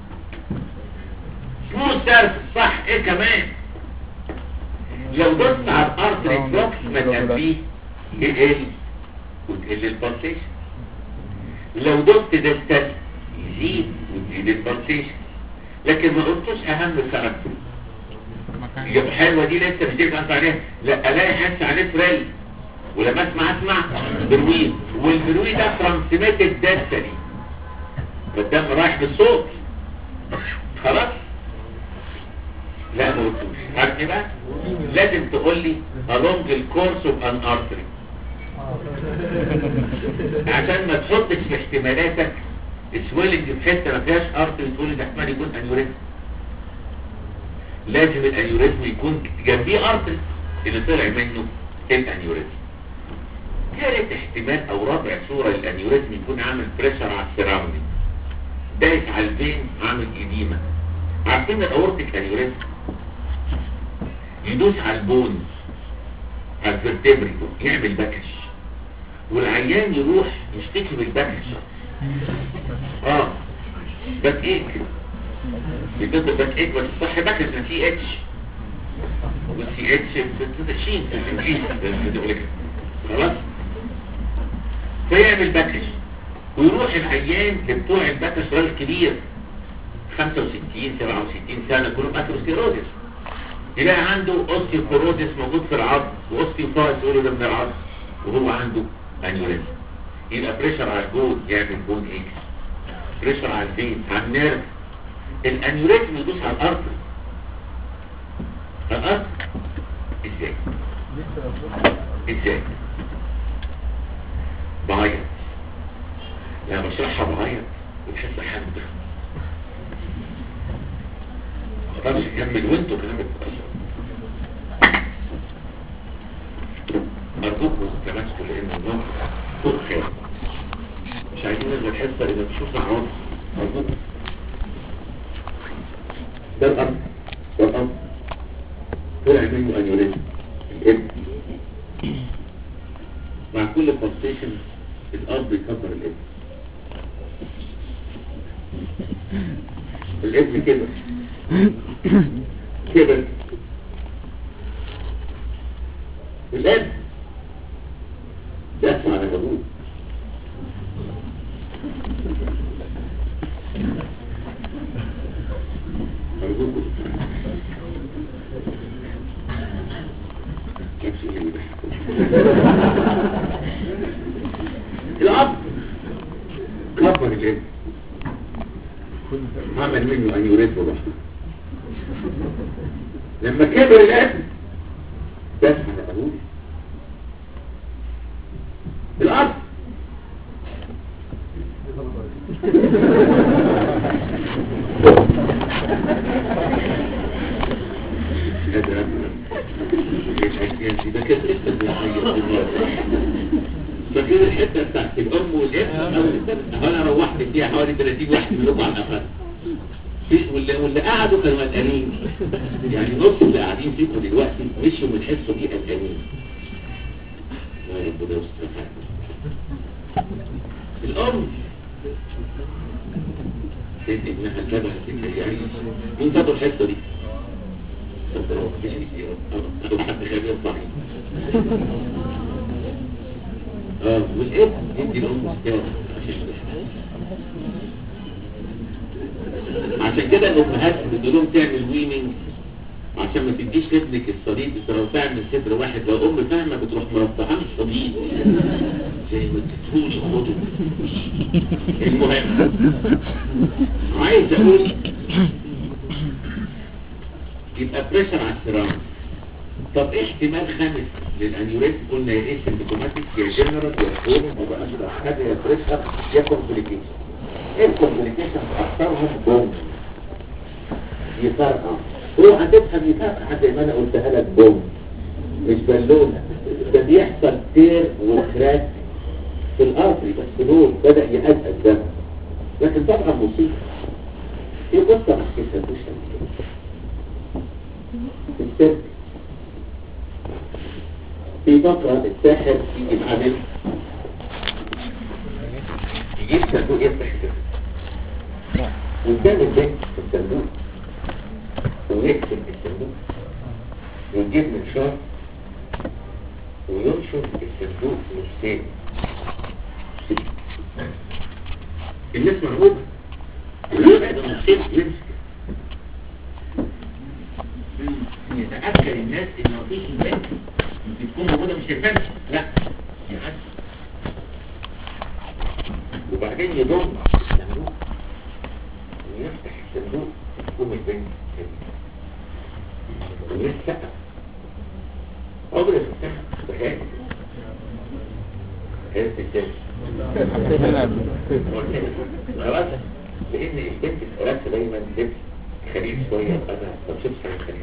سموث سيرفس صح ايه كمان لو دوست على الارتري بلوكس ما تنبيه يقل وتقل البلسيشن لو دوست دلتا يزيد وتزيد البلسيشن لكن ما قلتوش اهم كاركتر يبقى حلوه دي لسه مش انت عليها لا الاقي حس عليه فريل ولما اسمع اسمع برويد والبرويد ده ترانسميتد ديستني فالدم رايح بالصوت خلاص لا ما قلتوش عارف ايه بقى لازم تقول لي along الكورس اوف ان ارتري عشان ما تحطش في احتمالاتك سويلنج في حته ما فيهاش ارتري تقول لي ده احتمال يكون انيوريزم لازم الانيوريزم يكون جنبيه ارتري اللي طلع منه الانيوريزم ثالث احتمال او رابع صوره للانيوريزم يكون عامل بريشر على السراوندنج دايس على الفين عامل اديمه عارفين الاورتيك انيوريزم يدوس على البون على الفرتبري يعمل بكش والعيان يروح يشتكي بالبكش اه باك ايك بيضد باك ايك بس الصح باكش ده سي اتش والسي اتش شين في الانجليزي خلاص فيعمل باكش ويروح العيان لبتوع الباكش راجل كبير 65 67 سنة كلهم اثيروسكليروزس يلاقي عنده اوستيوبوروزس موجود في العظم واوستيوفايت يقولوا ده من العصب وهو عنده انيوريزم يبقى بريشر على البون يعمل بون اكس بريشر على الفين على النيرف الانيوريزم يدوس على الارض الارض ازاي ازاي بعيط لا بشرحها بعيط وتحس حد ما اقدرش اكمل وانتوا كلام بتتأثر ارجوكم تمسكوا لان النار فوق خير مش عايزين نلغي الحصه اذا بشوفنا عوض ارجوكم ده الارض ده الارض طلع منه انيوريزم الابن مع كل بوستيشن الارض يكبر الابن الابن كده كده الابن دافع على ابوه أرجوكم نفسي اللي بيضحك الأب كبر الابن عمل منه أن يريد بضحك لما كبر الابن دافع على أبوه الأب هذا ده كانت فكده الحته بتاعت الام والابن أو انا روحت فيها حوالي 30 واحد منهم على الاقل في- واللي, واللي قعدوا كانوا قلقانين يعني نص اللي قاعدين فيكم دلوقتي مشوا من حسوا دي قلقانين يا رب ده يستر الام سيد ابنها الجبهة يعني مين تاخد الحته دي؟ أو حد خبير ضعيف اه والابن يدي الام استاذ عشان كده الامهات بتقول تعمل ويننج عشان ما تديش لابنك الصليب انت لو تعمل صدر واحد لو ام فاهمه بتروح مربعاه الصليب زي ما تدفوش خده المهم عايز اقول يبقى بريشر على السيرام طب ايه احتمال خامس للانيوريزم قلنا يا ايه سيمبتوماتيك يا جنرال يا كرونيك يبقى اشهر حاجه يا بريشر يا كومبليكيشن ايه الكومبليكيشن اكثرهم بوم يفرقع روح هتفهم يفرقع زي ما انا قلتها لك بوم مش بالونه ده بيحصل تير وكراك في الارض بس دول بدا يقلق الدم لكن طبعا مصيبه في قصه ما حكيتهاش في السر في فترة الساحر يجي معاه يجيب صندوق يفتح كده ويدان البنك في الصندوق ويكتب الصندوق ويجيب منشار وينشر الصندوق نصين الناس مرعوبة ويبعد النصين يمسك يتأكد الناس ان مفيش البنك بتكون موجودة مش البنك لا يحس وبعدين يضم الصندوق ويفتح الصندوق تقوم البنك ويسقف عمر يفتح بهاي هذا الثاني خلاص لان البنت الثلاثة دايما لبس خليل شوية انا ما بشوفش حاجة خليل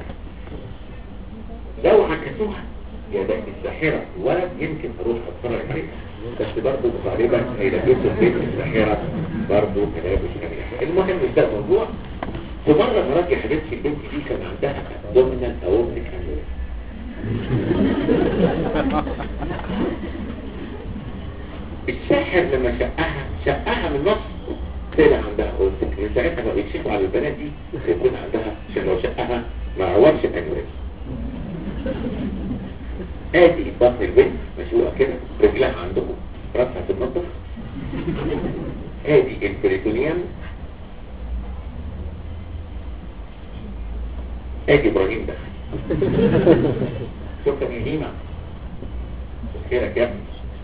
لو عكسوها يا ده الساحرة ولد يمكن اروح اتفرج عليها بس برضه غالبا هيلبسوا البنت الساحرة برضه ملابس خليل المهم مش ده الموضوع في مرة مرات يا حبيبتي البنت دي كان عندها دومينال اورتيك الساحر لما شقها شقها من نص طلع عندها اورتيك من ساعتها ما بيكشفوا على البنات دي يكون عندها عشان لو شقها ما عورش الانوريزم ادي بطن البنت مشوقة كده رجلها عندكم راسها في المطبخ ادي البريتونيوم ادي ابراهيم دخل شفت مين هيما خيرك يا ابني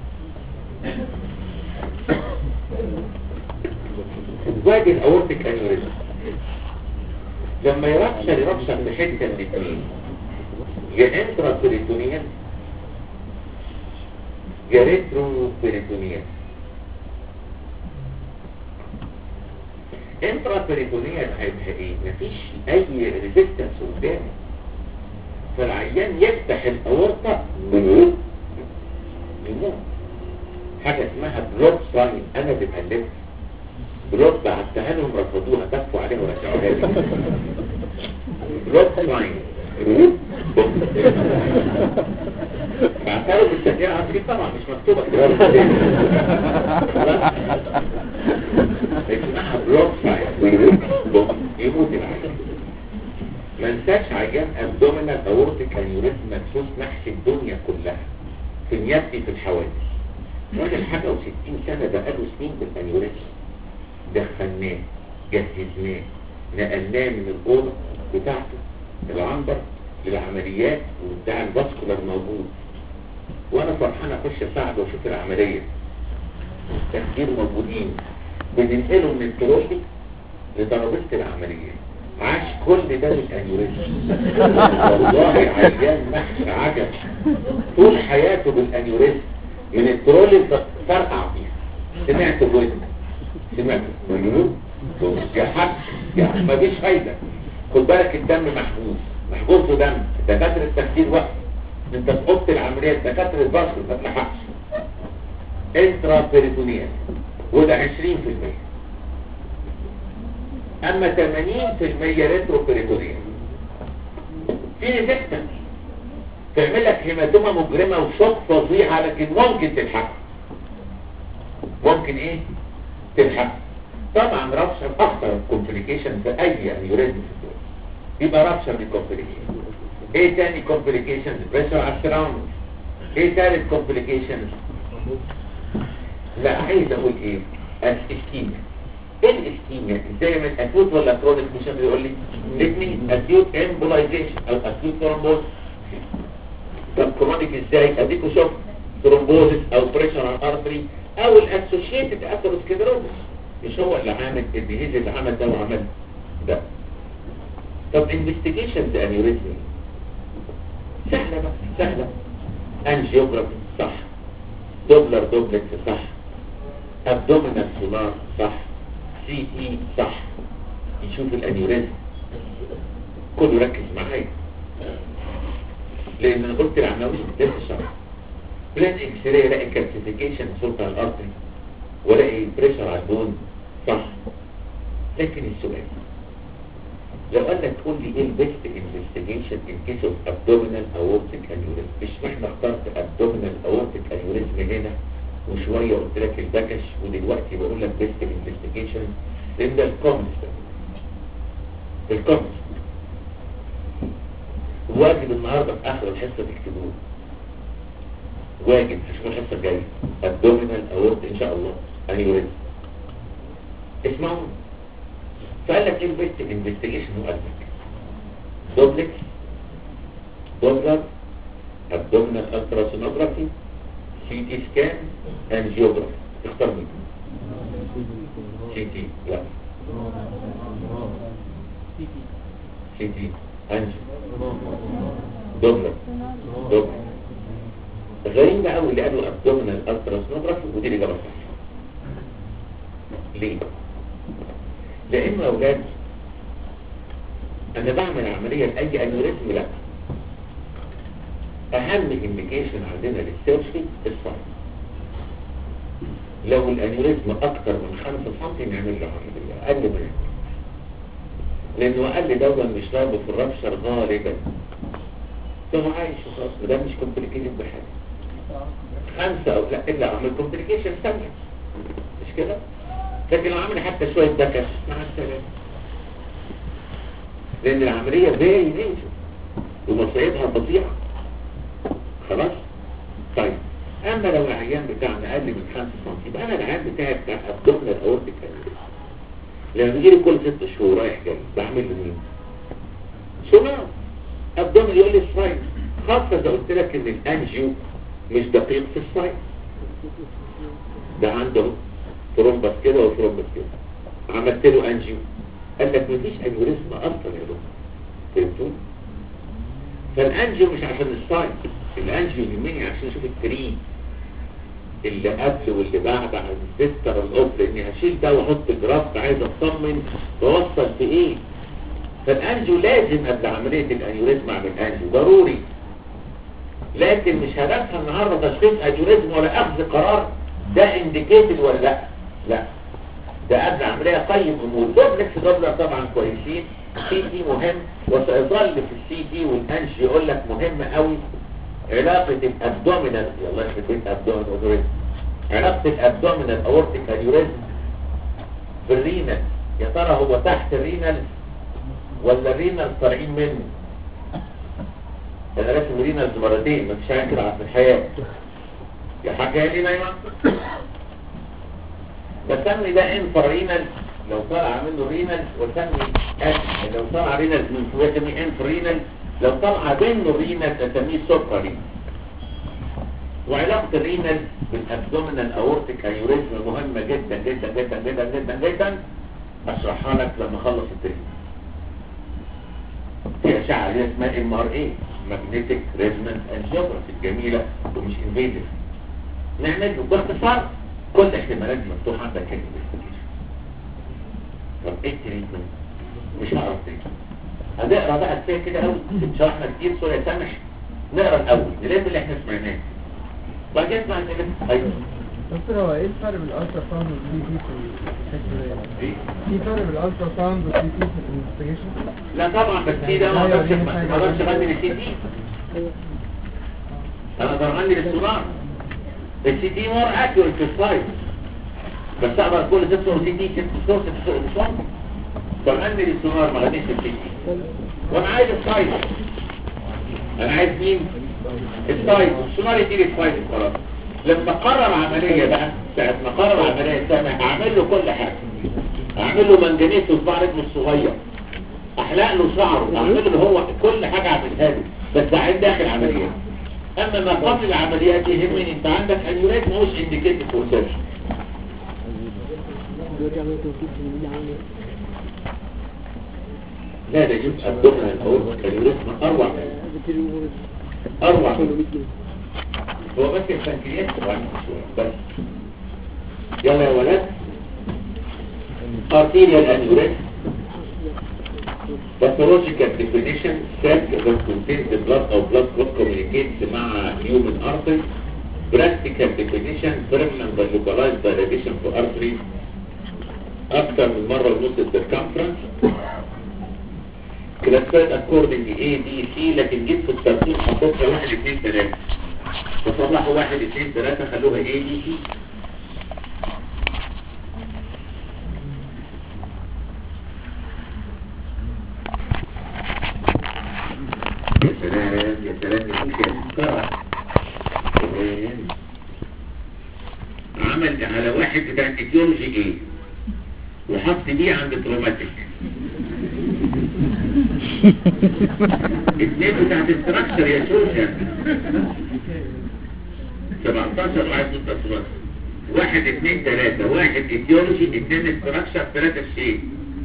وادي الاورتيك انيوريزم لما يرابشر يرابشر في حته من الاثنين يا انترا بيريتونيال يا ريترو بيريتونيال انترا بيريتونيال هيبقى ايه مفيش اي ريزيستنس قدامه فالعيان يفتح الاورطه من يموت حاجه اسمها بلوك ساين انا اللي بألفها بلوك بعتها لهم رفضوها دفوا عليها ورجعوها لي بلوك ساين بعتها بالتشجيع عصري طبعا مش مكتوبه كده اسمها بلوك ساين يموت العيان ما انساش عيان ابدومينال اورتيك انيوريزم مدسوس نحس الدنيا كلها في نيابتي في الحوادث راجل حاجه و60 سنه بقاله سنين بالانيوريزم دخلناه جهزناه نقلناه من الاوضه بتاعته العنبر للعمليات وبتاع الباسكولار موجود وانا فرحان اخش اساعده واشوف العمليه التخدير موجودين بننقله من التروفي لترابيزه العمليه عاش كل ده بالانيوريزم والله عيان محش عجب طول حياته بالانيوريزم من الترولي فرقع فيها سمعت بودنك سمعت مجنون يا حق يا مفيش فايدة خد بالك الدم محبوس محبوس دم دكاترة التخدير وقت انت تحط العملية دكاترة البشر ما تلحقش انترا بيريتونيال وده 20% اما 80% ريترو بيريتونيال في ريزيستنس تعمل لك هيماتوما مجرمة وشوك فظيعة لكن ممكن تلحق ممكن ايه تلحق طبعا رابشر اخطر كومبليكيشن في اي انيوريزم في الدول يبقى رابشر دي كومبليكيشن ايه تاني كومبليكيشن بريشر على السراوند ايه تالت كومبليكيشن لا عايز اقول ايه الاسكيميا ايه الاسكيميا ازاي من اكيوت ولا كرونيك مش بيقول لي الاثنين اكيوت امبولايزيشن او اكيوت ثرومبوز طب كرونيك ازاي اديكوا شوف ثرومبوزس او بريشر على الارتري او الاسوشيتد اثيروسكليروزس مش هو اللي عامل الديزيز اللي عمل ده وعمل ده طب انفستيجيشنز انيوريزم سهله بقى سهله انجيوجرافي صح دوبلر دوبلكس صح ابدومينال سولار صح سي تي صح يشوف الانيوريزم كله ركز معايا لان انا قلت العناوين لسه شرح بلان اكس راي الاقي كالسيفيكيشن صوت على الارتري والاقي بريشر على البون صح لكن السؤال لو قال لك قول لي ايه البيست انفستيجيشن ان كيس اوف ابدومينال اورتيك انيوريزم مش معنى اخترت ابدومينال اورتيك انيوريزم هنا وشويه قلت لك البكش ودلوقتي بقول لك بيست انفستيجيشن لان ده الكومنس الكومنس واجب النهارده في اخر الحصه تكتبوه واجب هشوف الحصه الجايه ابدومينال اورت ان شاء الله انيوريزم اسمعوا فقال لك ايه البيست انفستيجيشن وقال لك دوبلكس دوبلر ابدومينال التراسونوجرافي سي تي سكان انجيوجرافي تختار مين سي تي لا سي تي انجيو دوبلر دوبلر غريب قوي اللي قالوا ابدومينال التراسونوجرافي ودي الاجابه الصحيحه ليه لان يا اولاد انا بعمل عمليه لاي انيوريزم لا اهم انديكيشن عندنا للسيرشي الصف لو الانيوريزم اكتر من 5 سم نعمل له عمليه اقل من لانه اقل دوا مش ضربه في الرابشر غالبا فهو عايش وخلاص وده مش كومبليكيشن بحاجه خمسة او لا الا اعمل كومبليكيشن ثانيه مش كده لكن لو عمل حتى شويه دكش مع السلامه لان العمليه فيري نيجر ومصايبها فظيعه خلاص طيب اما لو العيان بتاعنا اقل من 5 سم يبقى انا العيان بتاعي بتاع ابدومينال اورتيك لما بيجي لي كل ست شهور رايح جاي بعمل له مين سونار ابدومينال يقول لي سلايد خاصه اذا قلت لك ان الانجيو مش دقيق في السايت ده عنده ترومبس كده وترومبس كده عملت له انجيو قال لك مفيش انيوريزم اصلا يا دكتور فهمتوا فالانجيو مش عشان السايت الانجيو يهمني عشان اشوف الترين اللي قبل واللي بعد عن الفيستر الاوب لاني هشيل ده واحط جراف عايز اطمن بوصل في ايه فالانجيو لازم قبل عمليه الانيوريزم اعمل انجيو ضروري لكن مش هدفها النهارده تشخيص انيوريزم ولا اخذ قرار ده انديكيتد ولا لا لا ده قبل عمليه قيم امور دوبلكس دوبلر طبعا كويسين سي دي مهم وسيظل في السي دي والانش يقول لك مهم قوي علاقه الابدومينال يلا يخرب بيت ابدومينال علاقه الابدومينال اورتيك انيوريزم بالرينال يا ترى هو تحت الرينال ولا الرينال طالعين منه انا راسم رينالز مرتين مفيش حاجه كده في الحياه يا حاجه يا لي نايمه بسمي ده انفرينال لو طلع منه رينال وسمي أس لو طلع رينال من فوق اسميه انفرينال لو طلع منه رينال اسميه سوبرا رينال وعلاقة الرينال بالابدومينال اورتيك انيوريزم مهمة جدا جدا جدا جدا جدا جدا اشرحها لك لما اخلص التريد في اشعة اللي اسمها ام ار اي ماجنتيك ريزونانس انجيوجرافي الجميلة ومش انفيديف نعمل له باختصار كل احتمالات مفتوحة عندك الانفستيجيشن طب ايه التريتمنت مش هعرف تريتمنت هنقرا بقى كفايه كده قوي شرحنا كتير سوري يا سامح نقرا الاول نلم اللي احنا سمعناه بعد كده اسمع الكلام ايوه دكتور هو ايه الفرق بين الالترا ساوند والسي تي في الفكر إيه؟ في فرق بين الالترا ساوند والسي تي في الانفستيجيشن لا طبعا بس دي ده ما اقدرش ما اقدرش اغني السي دي انا اقدر اغني للسونار السي دي مور اكيوريت في السايز بس اقدر كل ست صور سي دي ست صور ست صور ست صور فغني للسونار ما غنيش السي دي وانا عايز السايز انا عايز مين السايز السونار يديني السايز خلاص لما قرر عملية بقى ساعة ما قرر عملية سامح اعمل له كل حاجة اعمل له منجنيز في صباع رجله الصغير احلق له شعره اعمل له هو كل حاجة اعملها له بس عند داخل عمليات اما ما قبل العمليات يهمني انت عندك انيوريت مش انديكيتد فور سيرجن لا ده يبقى الدهن الاول الانيوريزم اروع منه. اروع منه. هو بس البنكرياس طبعا شوية بس يلا يا ولاد arterial aneurysm pathological definition sac that contains the blood or blood clot communicates مع human artery practical definition permanent by localized dilation for artery أكثر من مرة ونص circumference classified according to A, B, C لكن جيت في الترتيب حطيتها واحد اثنين ثلاثة فصلحوا واحد اثنين ثلاثة خلوها A, B, C يا سلام يا سلام يا ممكن ترى سلام عمل على واحد بتاع ايديولوجي ايه وحط دي عند تروماتيك اتنين بتاعت استراكشر يا سوشا 17 وعايز تصوير واحد اتنين تلاتة واحد ايديولوجي اتنين استراكشر تلاتة شيء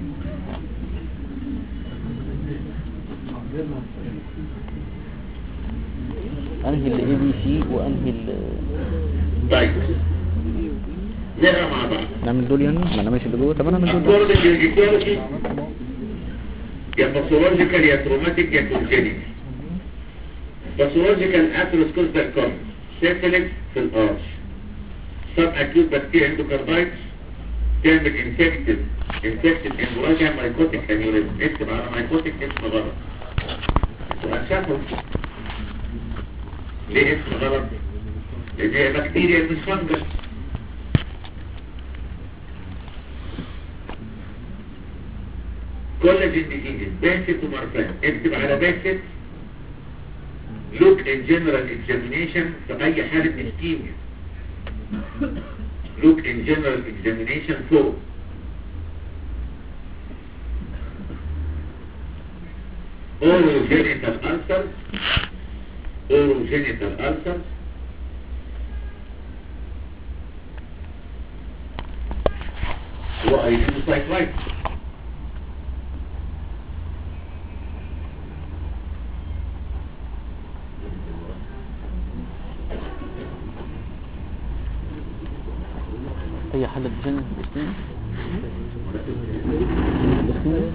انهي ال اي بي سي وانهي ال طيب نقرا مع بعض نعمل دول يعني ما انا ماشي اللي جوه طب انا اعمل دول according to etiology يا pathological يا traumatic يا congenital pathological atherosclerotic cause syphilis في الارش sub acute bacterial endocarditis تعمل infected infected hemorrhagia mycotic aneurysm اكتب على mycotic اسم غلط انتوا هتشافوا ليه اسم غلط؟ لان هي بكتيريا مش فنجس collagen diseases باسط ومرفان اكتب على باسط look in general examination في اي حالة ischemia look in general examination for orogenital ulcers orogenital ulcers هو ايدين سايكلايت هي حل الديزاين الاسلامي الاسلامي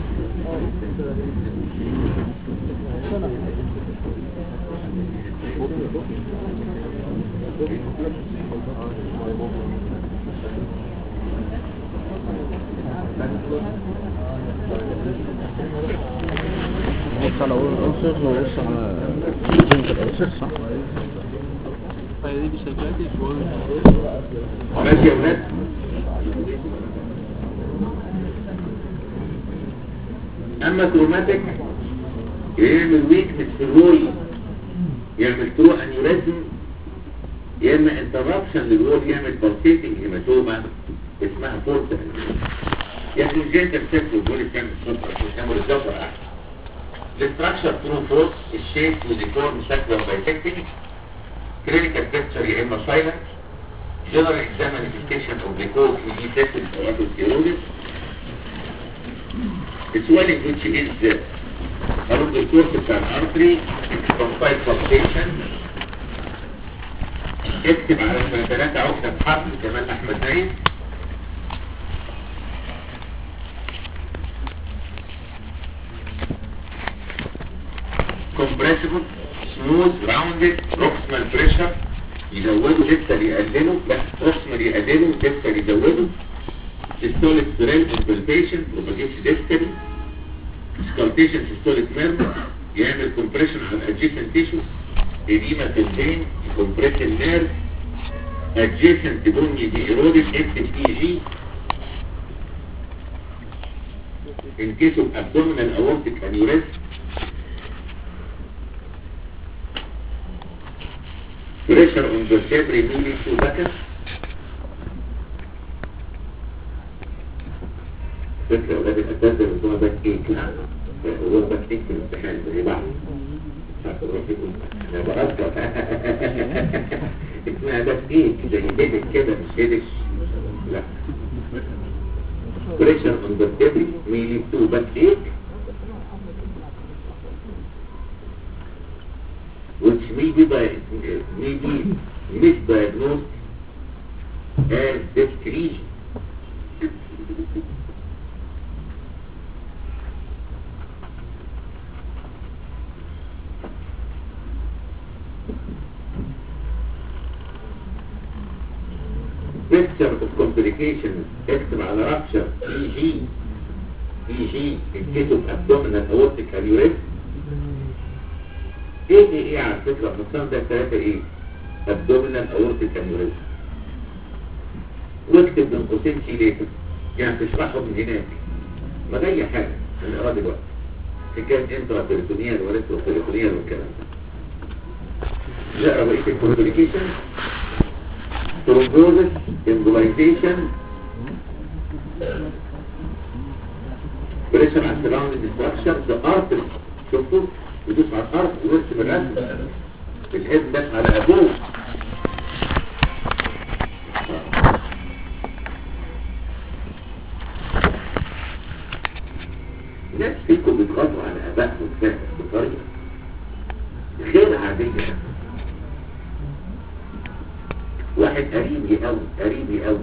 بص على اول عنصر وبص على جنة العنصر صح ماشي يا ولاد اما كروماتيك يعمل ويكنس في الوول يعمل ترو انيوريزم يا اما انتربشن للوول يعمل بالسيتنج هيماتوما اسمها فورس يعني الجنتر سيبت والبولي بتعمل صفر عشان تعمل الجبر احسن الاستراكشر ترو فورس الشيب وديفورم شكل بايسكتنج كلينيكال بيكتشر يا اما سايلنت general examination of the core TB tested for atherosclerosis. The swelling which is uh, along the course of an artery from side palpation. اكتب على ثلاثة عقدة حرف كمان أحمد نايم compressible smooth rounded proximal pressure يزودوا لسه يقللوا لا proximal يقللوا لسه يزودوا systolic thread implantation propagation distally sculptation systolic murmur يعمل compression على adjacent tissues edema في البين compress النيرف adjacent bone يبقى eroded اكتب EG in case of abdominal aortic aneurysm pressure on the vertebrae meaning to buckets فكرة أولاد الأساس اللي هو باك إيك نعم هو باك إيك في الامتحان زي بعض عارف أروح يقول أنا برزق اسمها باك إيك زي هيدك كده مش هيدش لا pressure on the vertebrae meaning to back ache which may be, by, may be misdiagnosed as disc lesion. Picture of complications اكتب على rupture EG EG in case of abdominal aortic aneurysm ايه ايه ايه على فكرة النقسام ده الثلاثة ايه abdominal aortic aneurysm واكتب من قوسين سيليتر يعني تشرحه من هناك ما ده اي حاجة من اراد الوقت حكاية انترا بيريتونيال وريترو بيريتونيال والكلام ده نقرا بقية الكومبليكيشن ترومبوزس امبولايزيشن بريشر على السراوندنج ستراكشر ذا ارتري شفتوا يدوس على الارض ويرسم الرسم الهيد داس على ابوه ناس فيكم بيضغطوا على ابائهم كده بطريقه غير عاديه واحد قريبي قوي قريبي قوي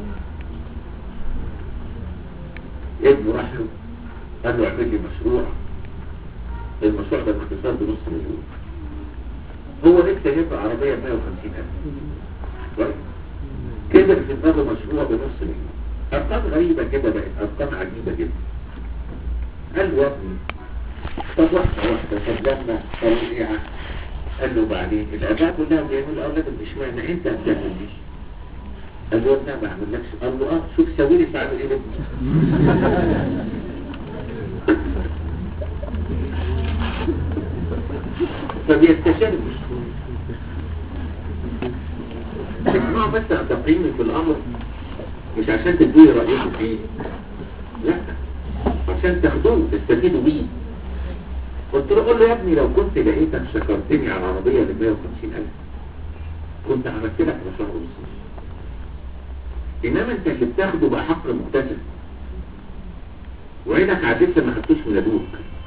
ابنه راح له قال له اعمل لي مشروع المشروع ده باختصار بنص مليون هو لسه جايب عربية ب 150 ألف كويس كبر في دماغه مشروع بنص مليون أرقام غريبة كده بقت أرقام عجيبة جدا قال له يا ابني طب واحدة واحدة طب لما طليعة قال له بعدين الآباء كلها بيعملوا أولادهم اشمعنى أنت ما بتعملش قال له أنا ما بعملكش قال له أه شوف سوي لي بعمل إيه بابني فبيستشرف اسمعوا بس عن تقييمي في الامر مش عشان تدوي رأيكم فيه لا عشان تاخدوه تستفيدوا بيه قلت له قول له يا ابني لو كنت لقيتك شكرتني على العربية ب 150 ألف كنت عملت لك مشروع ونص انما انت اللي بتاخده بقى حق مكتسب وعينك على الدبس ما خدتوش من ابوك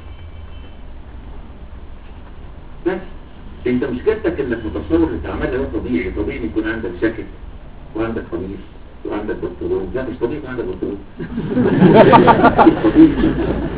بس انت مشكلتك انك متصور ان تعمل ده طبيعي طبيعي إن يكون عندك جاكيت وعندك قميص وعندك بنطلون لا مش طبيعي يكون عندك بنطلون مش طبيعي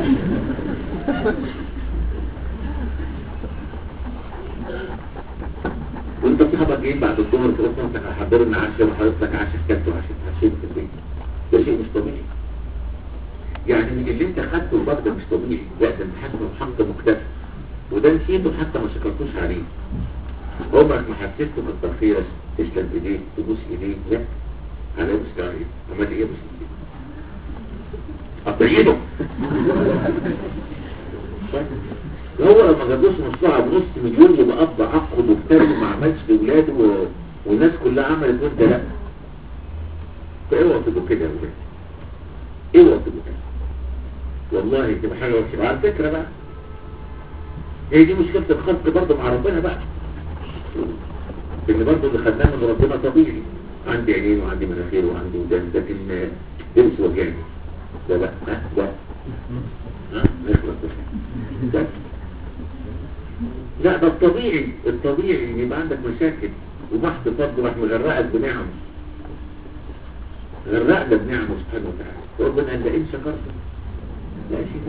وانت صاحبك جايين بعد الظهر تقول انت هحضر لنا عشاء وحضرتك عشاء كلت وعشاء عشاء في البيت ده شيء مش طبيعي يعني اللي انت خدته الباب ده مش طبيعي لا ده انت حاسبه بحق مكتسب وده نسيته حتى ما شكرتوش عليه عمرك ما حسيته كتر خيرك تسلم ايديك تبوس ايديك لا على بس عليه عمال ايه بس اطيبه هو لما جابوش مشروع بنص مليون يبقى اب عقد وبتاع وما عملش لاولاده و... والناس كلها عملت وانت لا فاوعوا تبقوا كده يا ولاد اوعوا تبقوا كده والله تبقى حاجه وحشه وعلى فكره بقى هي دي مشكله الخلق برضه مع ربنا بقى ان برضه اللي خدناه من ربنا طبيعي عندي عينين وعندي مناخير وعندي ودان لكن درس وجعني لا لا ها لا ها نخلص بس بس لا ده الطبيعي الطبيعي ان يبقى عندك مشاكل وبحث فضل راح مغرقك بنعم غرقنا بنعمه سبحانه وتعالى ربنا قال لئن شكرتم لا شيء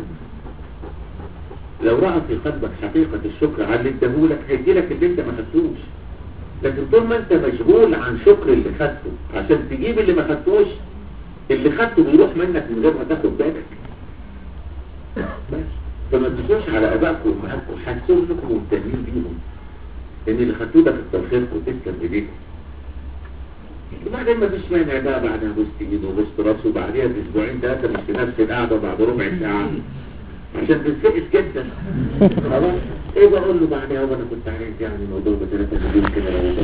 لو رأى في قلبك حقيقة الشكر على اللي اداهولك هيديلك اللي انت ما خدتوش لكن طول ما انت مشغول عن شكر اللي خدته عشان تجيب اللي ما خدتوش اللي خدته بيروح منك من غير ما تاخد بالك بس فما تبصوش على ابائكم وامهاتكم حسوا انكم مهتمين بيهم ان اللي خدتوه ده كتر خيركم تسلم ايديكم وبعدين ما فيش مانع بقى بعدها بوست ايده وبوست راسه وبعديها باسبوعين ثلاثه مش في نفس القعده بعد ربع ساعه عشان تنسقس جدا خلاص ايه بقول له بعدها هو انا كنت عايز يعني الموضوع ب 3 مليون كده لو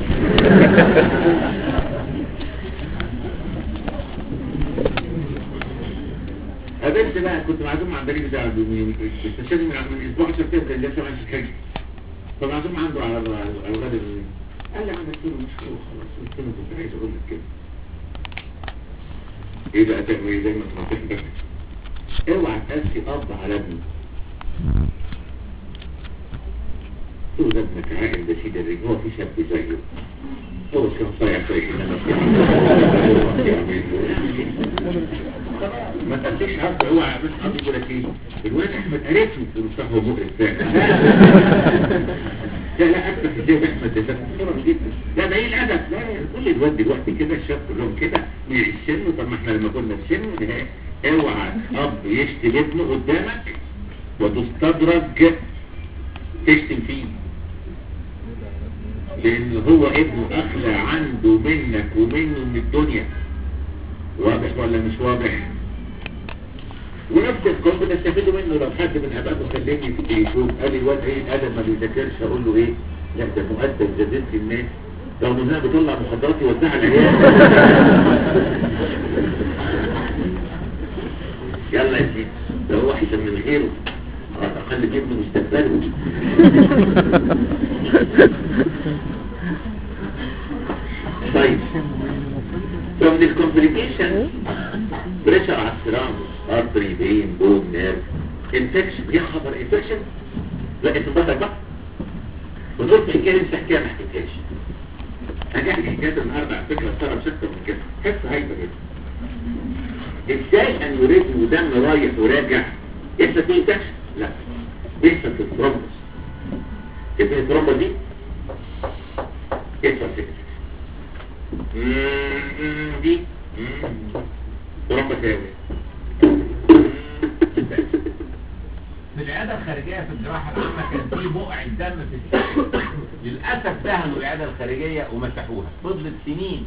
قابلت بقى كنت معزوم عند الدليل بتاع الاستشاري من من اسبوع 10 ايام كان لسه ماشي الحج فمعزوم عنده على على اولاد ال- قال لي عندك كيلو مش كيلو خلاص قلت له كنت عايز اقول لك كده ايه بقى تعمل ايه زي ما انت بتحبك اوعى تقاسي اب على ابنه قلت له ده ابنك عاقل ده سيد الرجل هو في شاب زيه هو كان صايع كويس انما ما تقاسيش عبد اوعى بس حبيبي يقول لك ايه الواد احمد قرفني في المصطفى ومؤرف فعلا لا لا افتح ازاي احمد ده محترم جدا لا ده ايه الادب لا كل الواد دلوقتي كده الشاب كلهم كده من السن طب ما احنا لما كنا في سن اوعى اب يشتم ابنه قدامك وتستدرج تشتم فيه لان هو ابنه اخلى عنده منك ومنه من الدنيا واضح ولا مش واضح ونفس القول بنستفيد منه لو حد من ابائكم كلمني في التليفون قال لي الواد ايه الادب ما بيذاكرش اقول له ايه لا ده مؤدب جديد في الناس لو انها بيطلع مخدرات يوزعها على العيال يلا يا سيدي ده هو احسن من غيره على الاقل جبنه مستقبله طيب from this complication بريشر على السيرام ارتري بين بون نيرف انفكشن يا خبر انفكشن لا انت ضغطك بقى وزرت حكايه لسه حكايه ما حكيتهاش انا احكي حكايه النهارده على فكره صار شكل من كده حس هايبه كده ازاي ان يريد ودم رايح وراجع يحصل فيه انفكشن لا بيحصل في الترومبس كيف الترومبس دي يحصل فيه مم، دي ترومبس ايه في العيادة الخارجية في الجراحة العامة كان في بقع دم في السقف للأسف دهنوا العيادة الخارجية ومسحوها فضلت سنين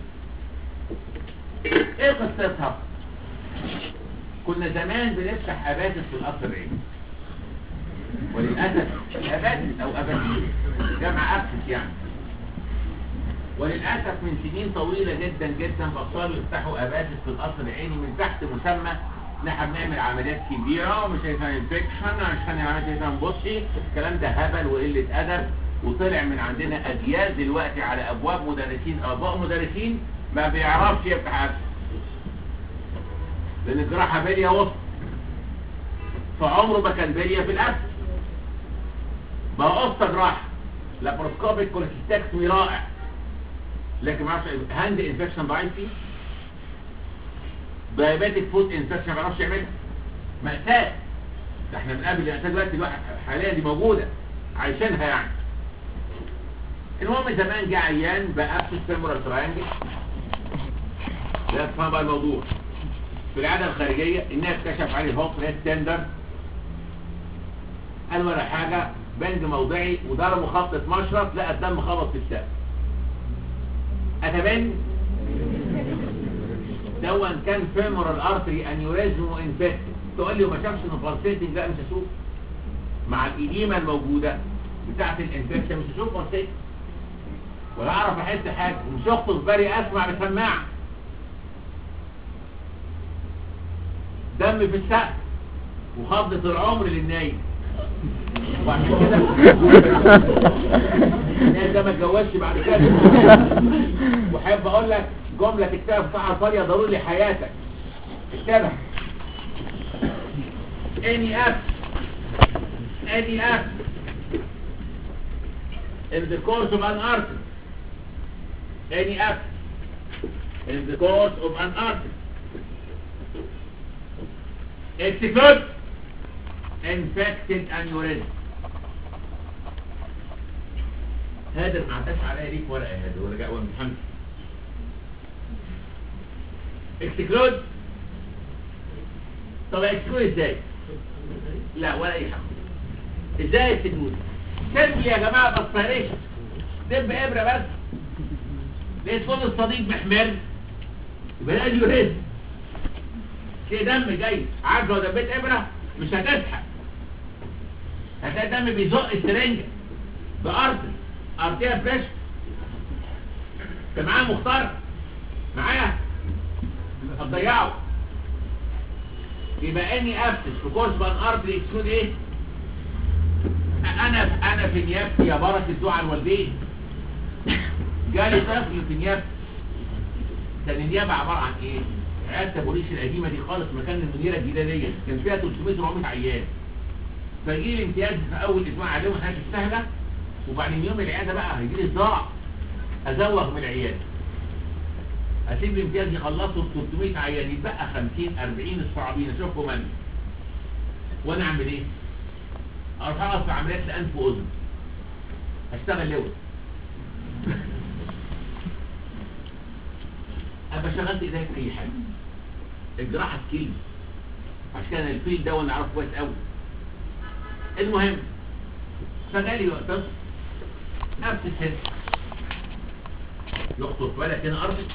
ايه قصتها؟ كنا زمان بنفتح أباتس في القصر العيني وللأسف أباتس أو أباتيس جمع أبسس يعني وللأسف من سنين طويلة جدا جدا بطلوا يفتحوا أباتس في القصر العيني من تحت مسمى ان احنا بنعمل عمليات كبيرة ومش هيفهم انفكشن عشان عمليات هيفهم بصي الكلام ده هبل وقلة أدب وطلع من عندنا أجيال دلوقتي على أبواب مدرسين أباء مدرسين ما بيعرفش يفتح أبسس لأن الجراحة بلية وسط فعمره ما كان بليه في الاكل بقى قصه جراحه لابروسكوبيك كوليستكتومي رائع لكن ما اعرفش هاند انفكشن ضعيف فيه دايابيتك فود انفكشن ما بيعرفش يعملها مأساة ده احنا بنقابل المأساة دلوقتي الواحد حاليا دي موجودة عايشينها يعني المهم زمان جه عيان بأبسس فيمورال تراينجل لا تفهم بقى الموضوع في العادة الخارجية الناس كشف عليه هوك ريد تندر قال ولا حاجة بنج موضعي وضربه خبطة مشرط لقى الدم خبط في السقف أتبنج دون كان فيمورال ارتري انيوريزم وانفكت تقول لي وما شافش انه فالسيتنج لا مش هشوف مع الإديمة الموجودة بتاعت الانفكشن مش هشوف فالسيتنج ولا اعرف احس حاجة ومش اخطف بالي اسمع بسماعة دم في السقف وخضة العمر للنايم وعشان كده الناس ده ما اتجوزش بعد كده واحب اقول لك جملة تكتبها في صحة فاضية ضروري لحياتك اكتبها any act any act in the course of an article any act in the course of an article execute infected aneurysm هذا ما عداش عليا ليك ورقه هذا ولا جاء من محمد اكسكلود طب اكسكلود ازاي لا ولا اي حاجه ازاي اكسكلود سيمبل يا جماعه بسبيريشن دب ابره بس لقيت كل الصديق محمر يبقى ده اليوريزم في دم جاي عارف لو دبيت ابره مش هتسحب هتلاقي الدم بيزق السرنجه بارض ارضيه فريش انت معايا مختار معايا هتضيعه يبقى اني افتش في كورس بان ارتري اكسود ايه انا انا في نيابتي يا بركه دعاء الوالدين جالي طفل في نيابتي كان النيابه عباره عن ايه عياده بوليس القديمه دي خالص مكان المديره الجديده دي كان فيها 300 400 عيان فجي لي امتياز في اول اسبوع عليهم حاجه سهله وبعدين يوم العياده بقى هيجي لي صداع ازوغ من العياده اسيب الامتياز يخلصوا 300 عيان يتبقى 50 40 الصعبين اشوفهم انا وانا اعمل ايه اروح اقف في عمليات الانف واذن اشتغل لوز ابقى شغلت ايديا في اي حاجه الجراحه سكيل عشان كده الفيل ده وانا اعرفه كويس قوي المهم فجالي وقت نفس السن يخطف بالك هنا ارضي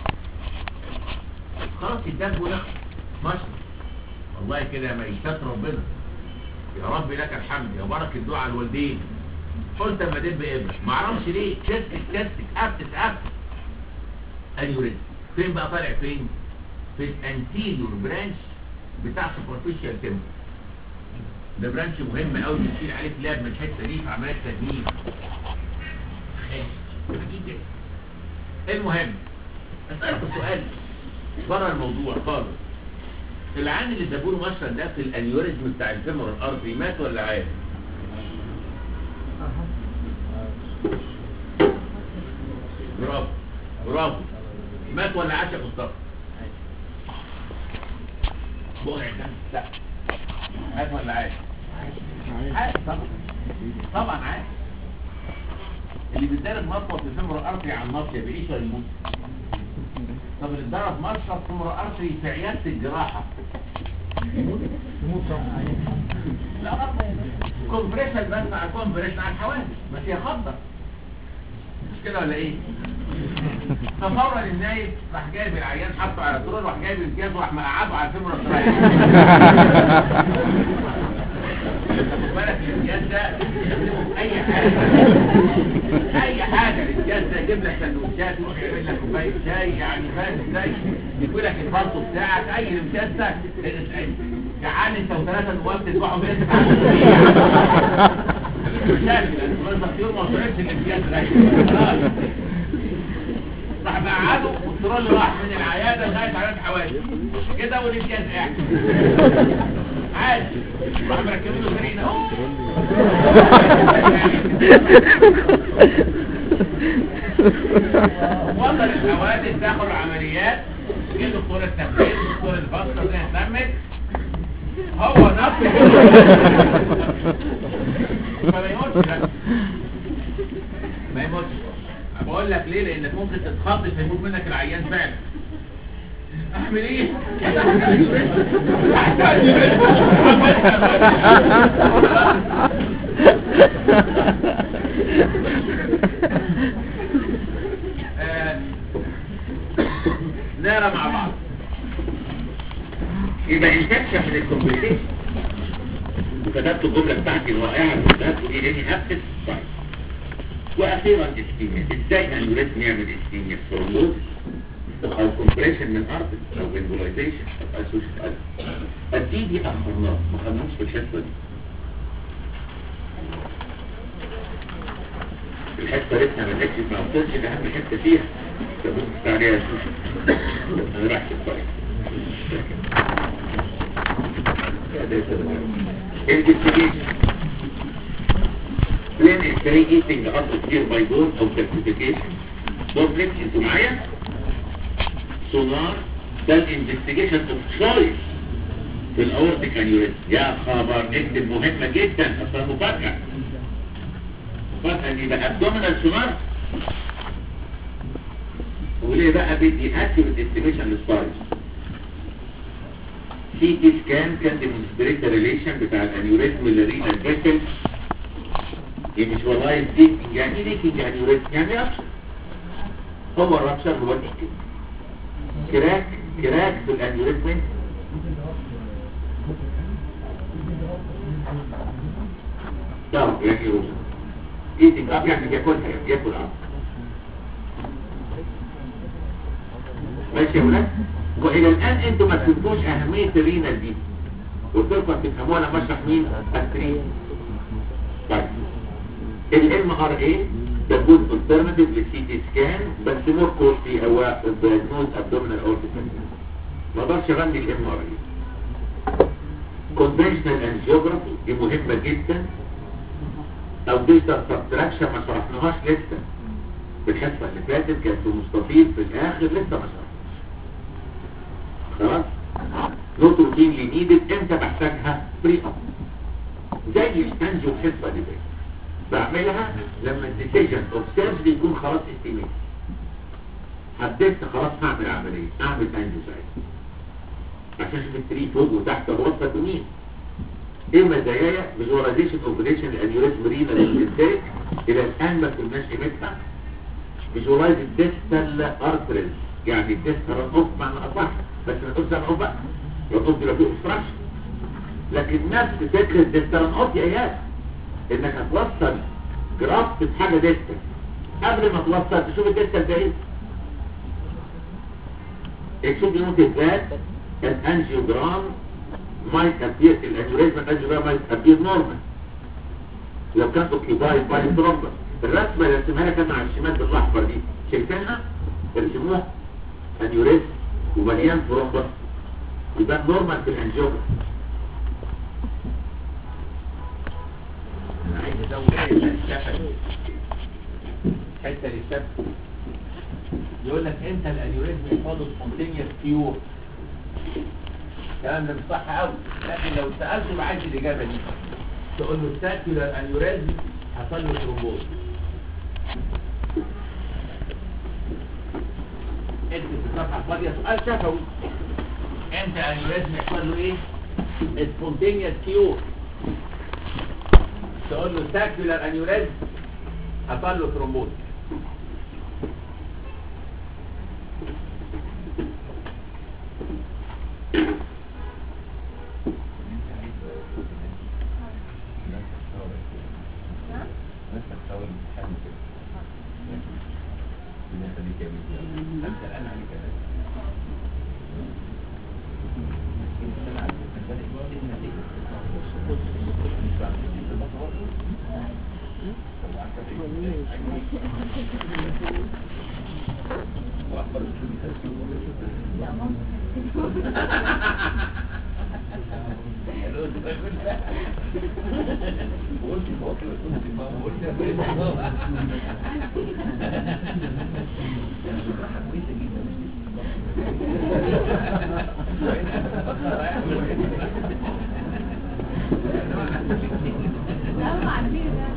خلاص الدم هنا مشرق والله كده ما يشتت ربنا يا رب لك الحمد يا بركة دعاء الوالدين قلت اما دب ابره ما اعرفش ليه كستك كستك ابتس ابتس انيوريزم فين بقى طالع فين في الانتيريور برانش بتاع سوبرفيشال تيمبر ده برانش مهم قوي بنشيل عليه كلاب من الحته دي في عمليات تجميل المهم اسالك سؤال بره الموضوع خالص العين اللي ادابوله مشرد ده في الانيوريزم بتاع الفيمور الارضي مات ولا عايش برافو برافو مات ولا عاش يا مصطفى بقع الدم لا مات ولا عاش عاش طبعا طبعا عاش اللي بيتدرب مطوة في الفيمور الارضي على الناصية بيعيش ولا يموت طب اللي اتدرب مشرط فيمور ارضي في عيادة الجراحة لا كومبريشن بس مع كومبريشن على الحوادث بس هي خضة مش كده ولا ايه ففورا النايب راح جايب العيان حطه على طول راح جايب الامتياز وراح مقعده على الفيمور الطريق بالك الامتياز ده يستخدمه في اي حاجه اي حاجه الامتياز ده يجيب لك سندوتشات يروح يعمل لك كوبايه شاي يعني فاهم ازاي يكوي لك البرطو بتاعك اي الامتياز ده جعان انت وثلاثه نواب تذبحوا بيه مشاكل لان الدكتور ما وصلتش الامتياز ده خلاص راح مقعده الكنترول راح من العياده لغايه عياده حوادث كده والامتياز قاعد عادي راح مركبين له فريق اهو وصل الحوادث دخلوا العمليات جه دكتور التخدير دكتور البطنه ده اهتمت هو نفسه فما يموتش لا. ما يموتش بقول لك ليه لانك ممكن تتخض فيموت منك العيان فعلا اعمل ايه آه، نقرا مع بعض يبقى انفكشن من الكومبليكيشن وكتبت الجمله بتاعتي الرائعه وكتبت دي لاني ابسط طيب واخيرا اسكيميا ازاي اليوريثم يعمل اسكيميا ثرومبوز او كومبريشن من ارض او امبولايزيشن او اسوشيت الدي دي اخرناه ما خدناش في الحته دي الحته لسه ما نكتب ما وصلش لاهم حته فيها فبص عليها اسوشيت انا رايح في الطريق investigation when is very eating the upper tier by bone of calcification دوبلت انتوا معايا سونار ده الانفستيجيشن اوف تشويس في الاورتيك انيوريزم يا خبر اكتب مهمه جدا اصلا مفاجاه مفاجاه دي بقى ابدومينال سونار وليه بقى بدي اكيوريت استيميشن للسايز سي تي سكان كان ديمونستريت ريليشن بتاع الانيوريزم للرينال فيسل يفيجوالايز ليكينج يعني ايه ليكينج انيوريزم يعني رابشر هو الرابشر هو الليكينج كراك كراك في الانيوريزم طب يعني روزا ايتنج اب يعني بياكلها يعني بياكل اب ماشي يا ولاد والى الان انتوا ما فهمتوش اهميه الرينال دي قلت لكم هتفهموها لما اشرح مين الترين طيب الام ار اي ده جود الترناتيف للسي تي سكان بس مور كوستي هو الدايجنوز ابدومينال اورتيك ما اقدرش اغني الام ار اي كونفنشنال انجيوجرافي دي مهمه جدا او ديتا سبتراكشن ما شرحناهاش لسه في الحصه اللي فاتت كانت في مستطيل في الاخر لسه ما شرحناهاش خلاص نوت روتين نيدد امتى بحتاجها بري اب زي الانجيو الحصه اللي فاتت بعملها لما الديسيجن اوف سيرجري يكون خلاص استيميت حددت خلاص هعمل عمليه اعمل انجيو ساعتها عشان اشوف التري فوق وتحت الوسط ومين ايه مزاياي فيجواليزيشن اوبريشن الانيوريزم رينا للانتاج الى الان ما كناش قيمتها فيجوالايز الديستال ارتريز يعني الديستال اوف معنى اصح بس ما تقولش انا بقى لو قلت له في اوبستراكشن لكن نفس فكره الديستال اوف يا اياد انك هتوصل جرافت بحاجه ديستال قبل ما توصل تشوف الديستال ده ايه تشوف يموت ازاي الانجيوجرام might appear الانيوريزم الانجيوجرام might appear normal لو كان اوكيبايد باي ترومبس الرسمه اللي رسمها لك انا على الشمال بالاحمر دي شايفينها ارسموها انيوريزم ومليان ترومبس يبقى نورمال في الانجيوجرام انا عايز ازود ايه الشفه الحته اللي الشفه يقول لك امتى الانيوريزم يحصل سبونتينيوس كيور الكلام ده مش صح قوي لكن لو سالته يبقى عايز الاجابه دي تقول له الساكيولار انيوريزم حصل له ثرومبوز اكتب في الصفحه الفاضيه سؤال شفوي امتى الانيوريزم يحصل له ايه؟ سبونتينيوس كيور تقول له ساكيولار انيوريزم حصل له ثرومبوز لا هم عارفين ده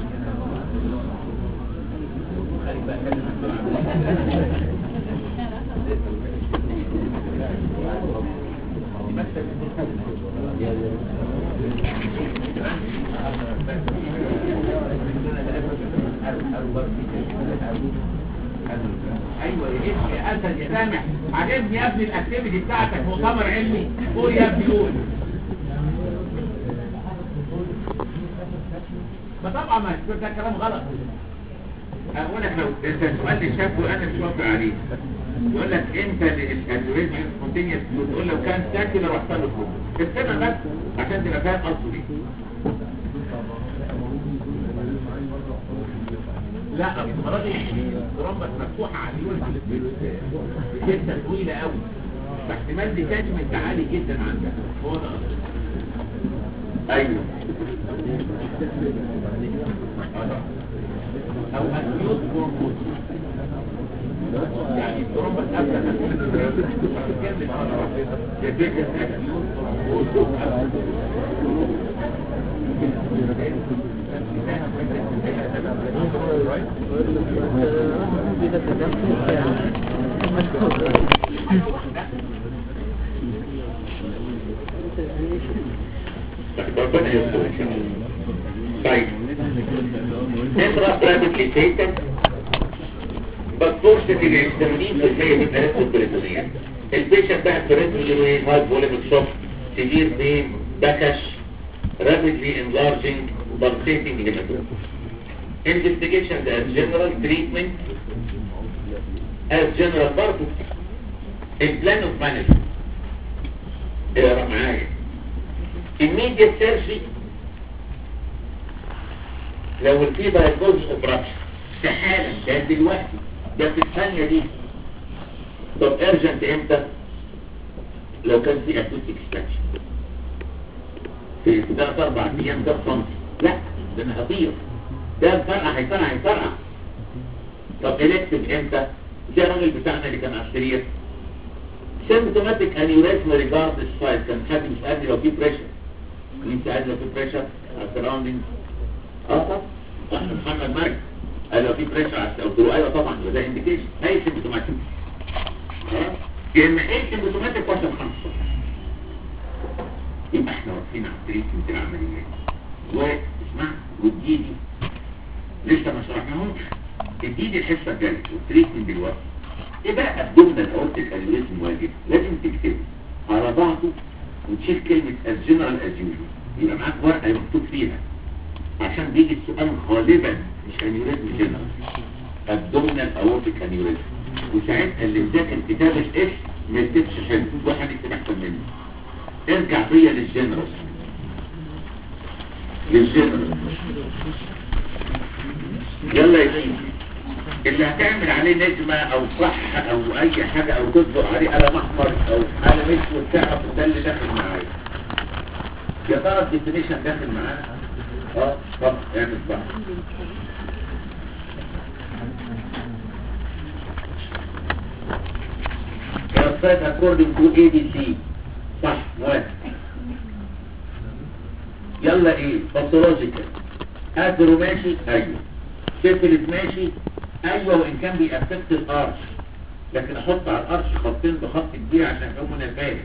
ايوه يا ابني يا اسد يا سامح عجبني يا ابني الاكتيفيتي بتاعتك مؤتمر علمي قول يا ابني قول ما طبعا ما ده كلام غلط اقول لك لو انت السؤال اللي شافه انا مش موافق عليه يقول لك انت الالجوريزم سبونتينيوس وتقول لو كان ساكن رحت له كله استنى بس عشان تبقى فاهم قصده ايه لا المره دي الترمبة مفتوحه على اليوم بحته طويله قوي فاحتمال ديتاتشمنت عالي جدا عندها هو ده قصدي. ايوه او اكيوت كورموس يعني الترمبة قبل ربنا يستر ان شاء الله طيب انترا برايفتلي تيتد بس فرصة ال 80% بيبقى نفس البريتونية البيشنت بقى بريتونية هاي فوليميك شوك سيفير بين بكش rapidly enlarging pulsating hematoma investigation as general treatment as general برضه البلان اوف مانجمنت اقرا معايا immediate surgery لو في دايجنوز اوبراشن استحالا ده دلوقتي ده في الثانية دي طب ارجنت امتى لو كان في اكوت اكستراكشن في ثلاث اربع ايام ده سنتي لا ده انا هطير ده الفرقع هيفرقع هيفرقع طب الكتف امتى زي الراجل بتاعنا اللي كان على السرير سيمتوماتيك انيوريزم ريجارد السايد كان حد بيسالني لو في بريشر مين سالني لو في بريشر على السراوندينج اه طبعا صح محمد مرج قال لو في بريشر على السراوندينج قلت له ايوه طبعا يبقى ده انديكيشن اي سيمتوماتيك خلاص يا اما ايه سيمتوماتيك وصل خمسه يبقى احنا واقفين على التريتمنت العمليات واسمع والديدي لسه ما شرحناهوش الديدي الحصه الجايه والتريتمنت دلوقتي ايه بقى ابدومينال اورتيك انيوريزم واجب لازم تكتبه على بعضه وتشيل كلمه الجنرال از يبقى معاك ورقه مكتوب فيها عشان بيجي السؤال غالبا مش انيوريزم جنرال ابدومينال اورتيك انيوريزم وساعتها اللي ذاكر كتاب الاسم ما يكتبش حلو واحد يكتب احسن منه ارجع بيا للجنرال للجنرال يلا يا سيدي اللي هتعمل عليه نجمة او صح او اي حاجة او تطبق عليه قلم احمر او قلم اسود تعرف ده اللي داخل معايا يا ترى الديفينيشن داخل معانا اه طب اعمل صح Classified according to ADC صح موافق يلا ايه باثولوجيكال ادرو ماشي ايوه سيفلس ماشي ايوه وان كان بيأفكت الارش لكن احط على الارش خطين بخط كبير عشان يفهموا الفارق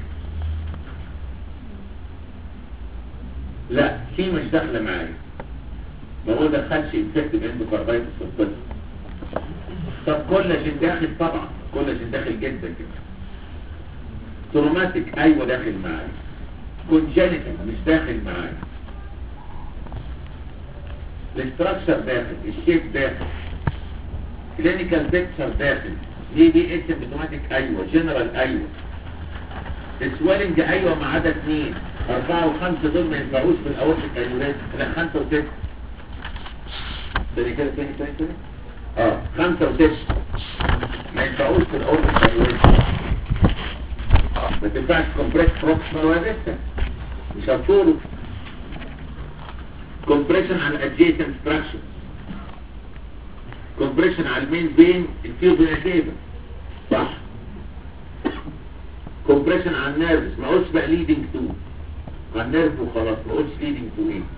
لا في مش داخله معايا ما هو دخلش انفكتيف اندوكاردايتس في الطفل طب كولاجين داخل طبعا كولاجين داخل جدا كده تروماتيك ايوه داخل معايا كونجينيتال مش داخل معايا الاستراكشر داخل الشيب داخل كلينيكال بيكتشر داخل دي دي اسيمبتوماتيك ايوه جنرال ايوه السوالنج ايوه ما عدا اثنين اربعة وخمسة دول ما ينفعوش في الاورتيك انيوريزم لا خمسة وستة تاني كده تاني تاني تاني اه خمسة وستة ما ينفعوش في الاورتيك انيوريزم ما ينفعش كومبريس بروكسيمال ولا ديستال مش هتطوله كومبريشن على الادجيسنت ستراكشر كومبريشن على المين بين الفيوزن كيبل صح كومبريشن على النيرفز ما قلتش بقى ليدنج تو على النيرف وخلاص ما قلتش ليدنج تو ايه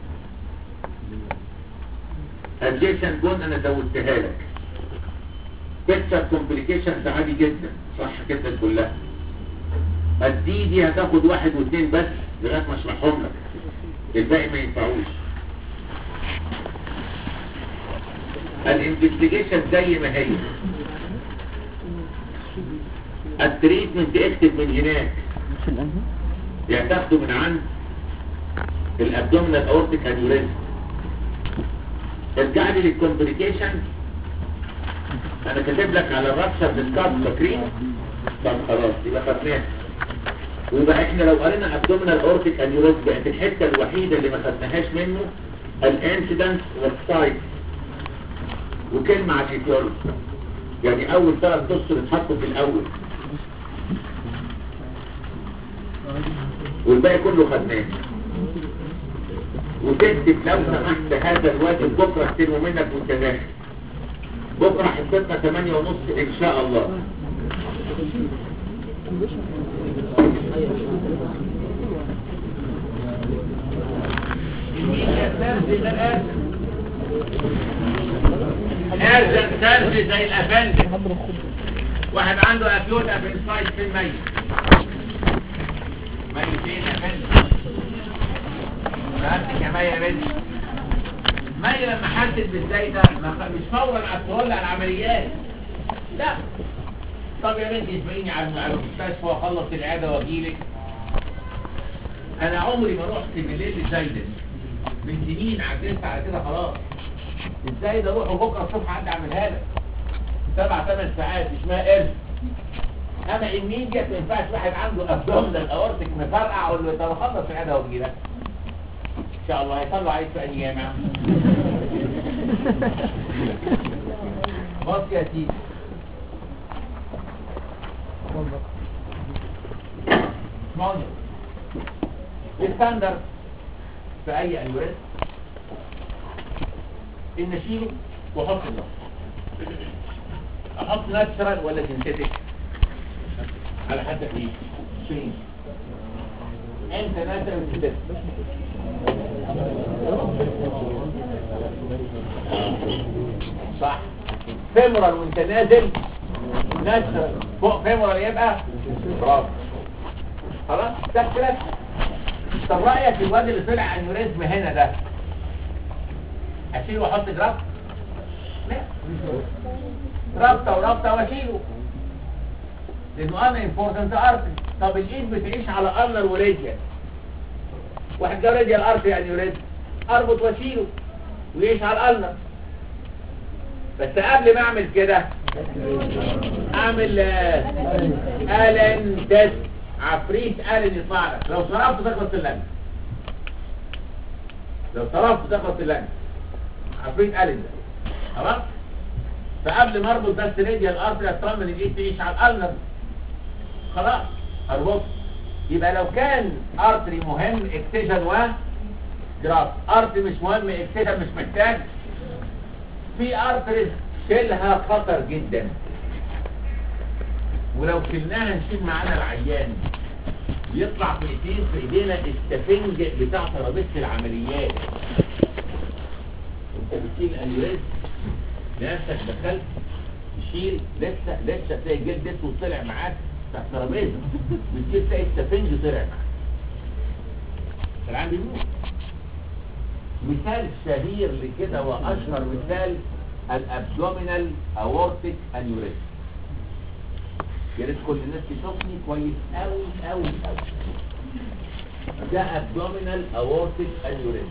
adjacent بون انا زودتها لك بيكتشر كومبليكيشنز عادي جدا صح كده كلها الدي دي هتاخد واحد واثنين بس لغايه ما اشرحهم لك الباقي ما ينفعوش الانفستيجيشن زي ما هي التريتمنت اكتب من هناك مش الانهي يعني تاخده من عند الابدومينال اورتيك انيوريزم ارجع لي للكومبليكيشن انا كاتب لك على الرابشر ديسكارد فاكرين طب خلاص يبقى خدناها ويبقى احنا لو قرينا ابدومينال اورتيك انيوريزم بقت الحته الوحيده اللي ما خدناهاش منه الانسيدنس والسايت وكلمه على الفيتيولوجي يعني اول ثلاث دكتور اتحطوا في الاول والباقي كله خدناه وتكتب لو سمحت هذا الواجب بكره اكتبه منك وانت داخل بكره حصتنا 8 ونص ان شاء الله ارزن سرد زي الافندق واحد عنده اكيوت ابنسايد في الميت ميت فين يا فندم سألتك يا مي يا بنت مي لما حست بالزي ده ما- مش فورا هتقول على العمليات لا طب يا بنتي اسبقيني على على المستشفى واخلص العياده واجيلك انا عمري ما رحت بالليل الزايده من سنين عديت على كده خلاص ازاي ده اروح بكره الصبح حد اعملها لك سبع ثمان ساعات اسمها قرد انا immediate ما ينفعش واحد عنده ابدومينال اورتيك مفرقع اقول له طب اخلص العياده واجي لك ان شاء الله هيطلع عايز في اي جامعه بص يا سيدي اسمعوني الستاندرد في اي انوريزم ان اشيله واحط النص احط ناتشرال ولا سينثيتك على حسب ايه فين انت ناتشرال سينثيتك صح فيمورال وانت نازل ناتشرال فوق فيمورال يبقى برافو خلاص ده كده طب رايك في الواد اللي طلع انوريزم هنا ده اشيله واحط جرافت لا رابطه ورابطه واشيله لانه انا امبورتنت ارتي طب الايد بتعيش على ارنر وريديال واحد جاب ريديال ارتي يعني يوريد اربط واشيله ويعيش على الارنر بس قبل ما اعمل كده اعمل آه، الن تيست عفريت الن يطلع لك لو صرفت تخلص اللجنه لو صرفت تخلص اللجنه عفريت الن ده خلاص فقبل ما اربط بس راديال ارتري اطمن الايد تعيش على الالنر خلاص اربط يبقى لو كان ارتري مهم اكسجن و جراف ارتري مش مهم اكسجن مش محتاج في ارتري شيلها خطر جدا ولو شلناها نشيل معانا العيان يطلع في ايدين في ايدينا السفنج بتاع ترابيزه العمليات انت بتشيل انيوريزم نفسك دخلت تشيل لسه لسه تلاقي الجلد اسود طلع معاك تحت الترابيزه بتشيل تلاقي السفنج طلع معاك العام بيموت مثال شهير لكده واشهر مثال الابدومينال اورتيك انيوريزم يا ريت كل الناس تشوفني كويس قوي قوي قوي ده ابدومينال اورتيك انيوريزم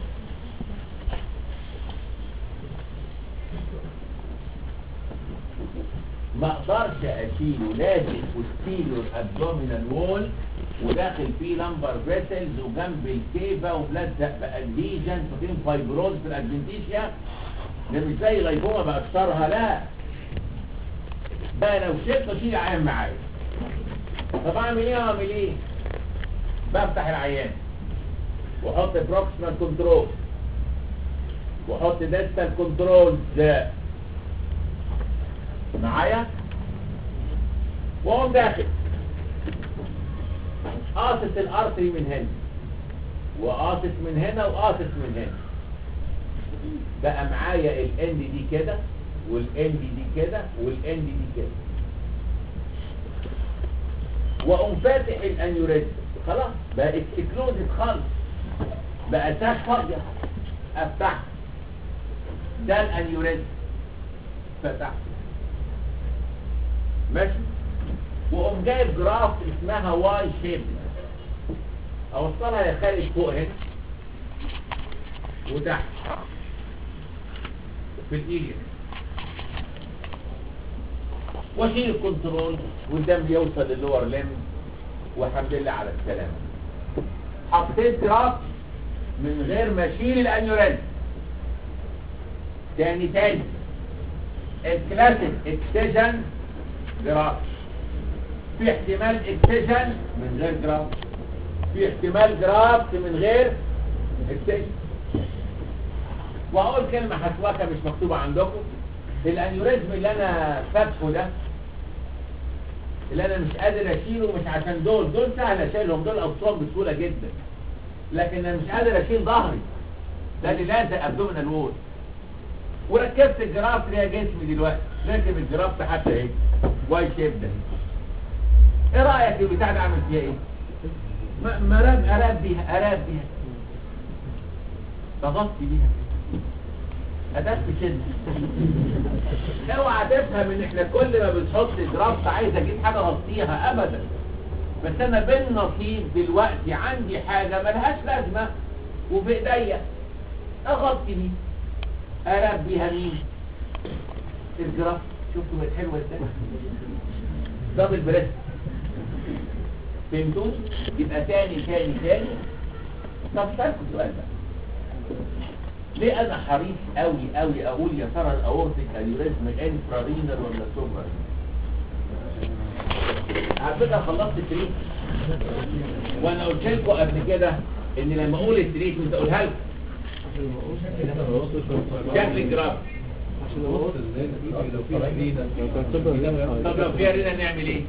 ما اقدرش اشيله لازم وستيله الابدومينال وول وداخل فيه لمبر فيسلز وجنب الكيفه وملزق بانديجن وفين فايبروز في الادفنتيشيا ده مش زي غيبوبه بقشرها لا بقى لو شلت اشيل عين معايا طب اعمل ايه اعمل ايه بفتح العيان واحط بروكسيمال كنترول واحط ديستال كنترول معايا واقوم داخل قاصص الارتري من هنا وقاصص من هنا وقاصص من هنا بقى معايا الاند دي كده والاند دي كده والاند دي كده واقوم فاتح الانيوريزم خلاص بقى اكسكلوزد خالص بقى ساك فاضيه افتح ده الانيوريزم فتحت ماشي واقوم جايب جراف اسمها واي شيب اوصلها يا خالد فوق هنا وتحت في الايد واشيل الكنترول والدم يوصل للور لم والحمد لله على السلامه حطيت جراف من غير ما اشيل الانيوريزم تاني تاني الكلاسيك اكسجن جراف في احتمال اكسجن من غير جراف في احتمال جراف من غير اكسجن واقول كلمة حسواكة مش مكتوبة عندكم الانيوريزم اللي انا فاتحه ده اللي انا مش قادر اشيله مش عشان دول دول سهل اشيلهم دول اوصام بسهولة جدا لكن انا مش قادر اشيل ظهري ده اللي لازق ابدومينال وول وركبت الجراف اللي هي جسمي دلوقتي راكب الجراف حتى ايه واي شيب ده ايه رايك في البتاع ده اعمل فيها ايه ما- مراب اراب بيها اراب بيها بغطي بيها اداه شد اوعى تفهم ان احنا كل ما بنحط جرافت عايز اجيب حاجه اغطيها ابدا بس انا بالنصيب دلوقتي عندي حاجه ملهاش لازمه وفي ايديا اغطي بيها اراب بيها مين الجراف شفتوا بقت حلوه ازاي دبل بريست فهمتوني يبقى تاني تاني تاني طب سألكم سؤال بقى ليه انا حريص قوي قوي اقول يا ترى الاورتيك انيوريزم انفرارينال ولا سوبرارينال على فكره خلصت التريت وانا قلت لكم قبل كده ان لما اقول التريتمنت اقولها لكم شكل الجراف طب لو فيها رينا نعمل ايه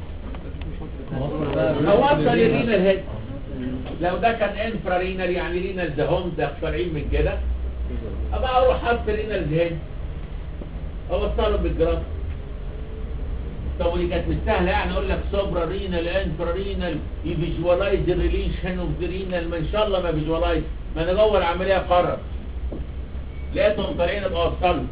اوصل الرينا الهيد لو ده كان انفرا رينال يعني رينا الزهوم ده طالعين من كده ابقى اروح حط رينا الزهن اوصله بالجراف طب ودي كانت مش سهله يعني اقول لك سوبرا رينال انفرا رينال يفيجوالايز الريليشن اوف ذا رينال ما ان شاء الله ما فيجوالايز ما انا جوه العمليه قرر لقيتهم طالعين ابقى اوصله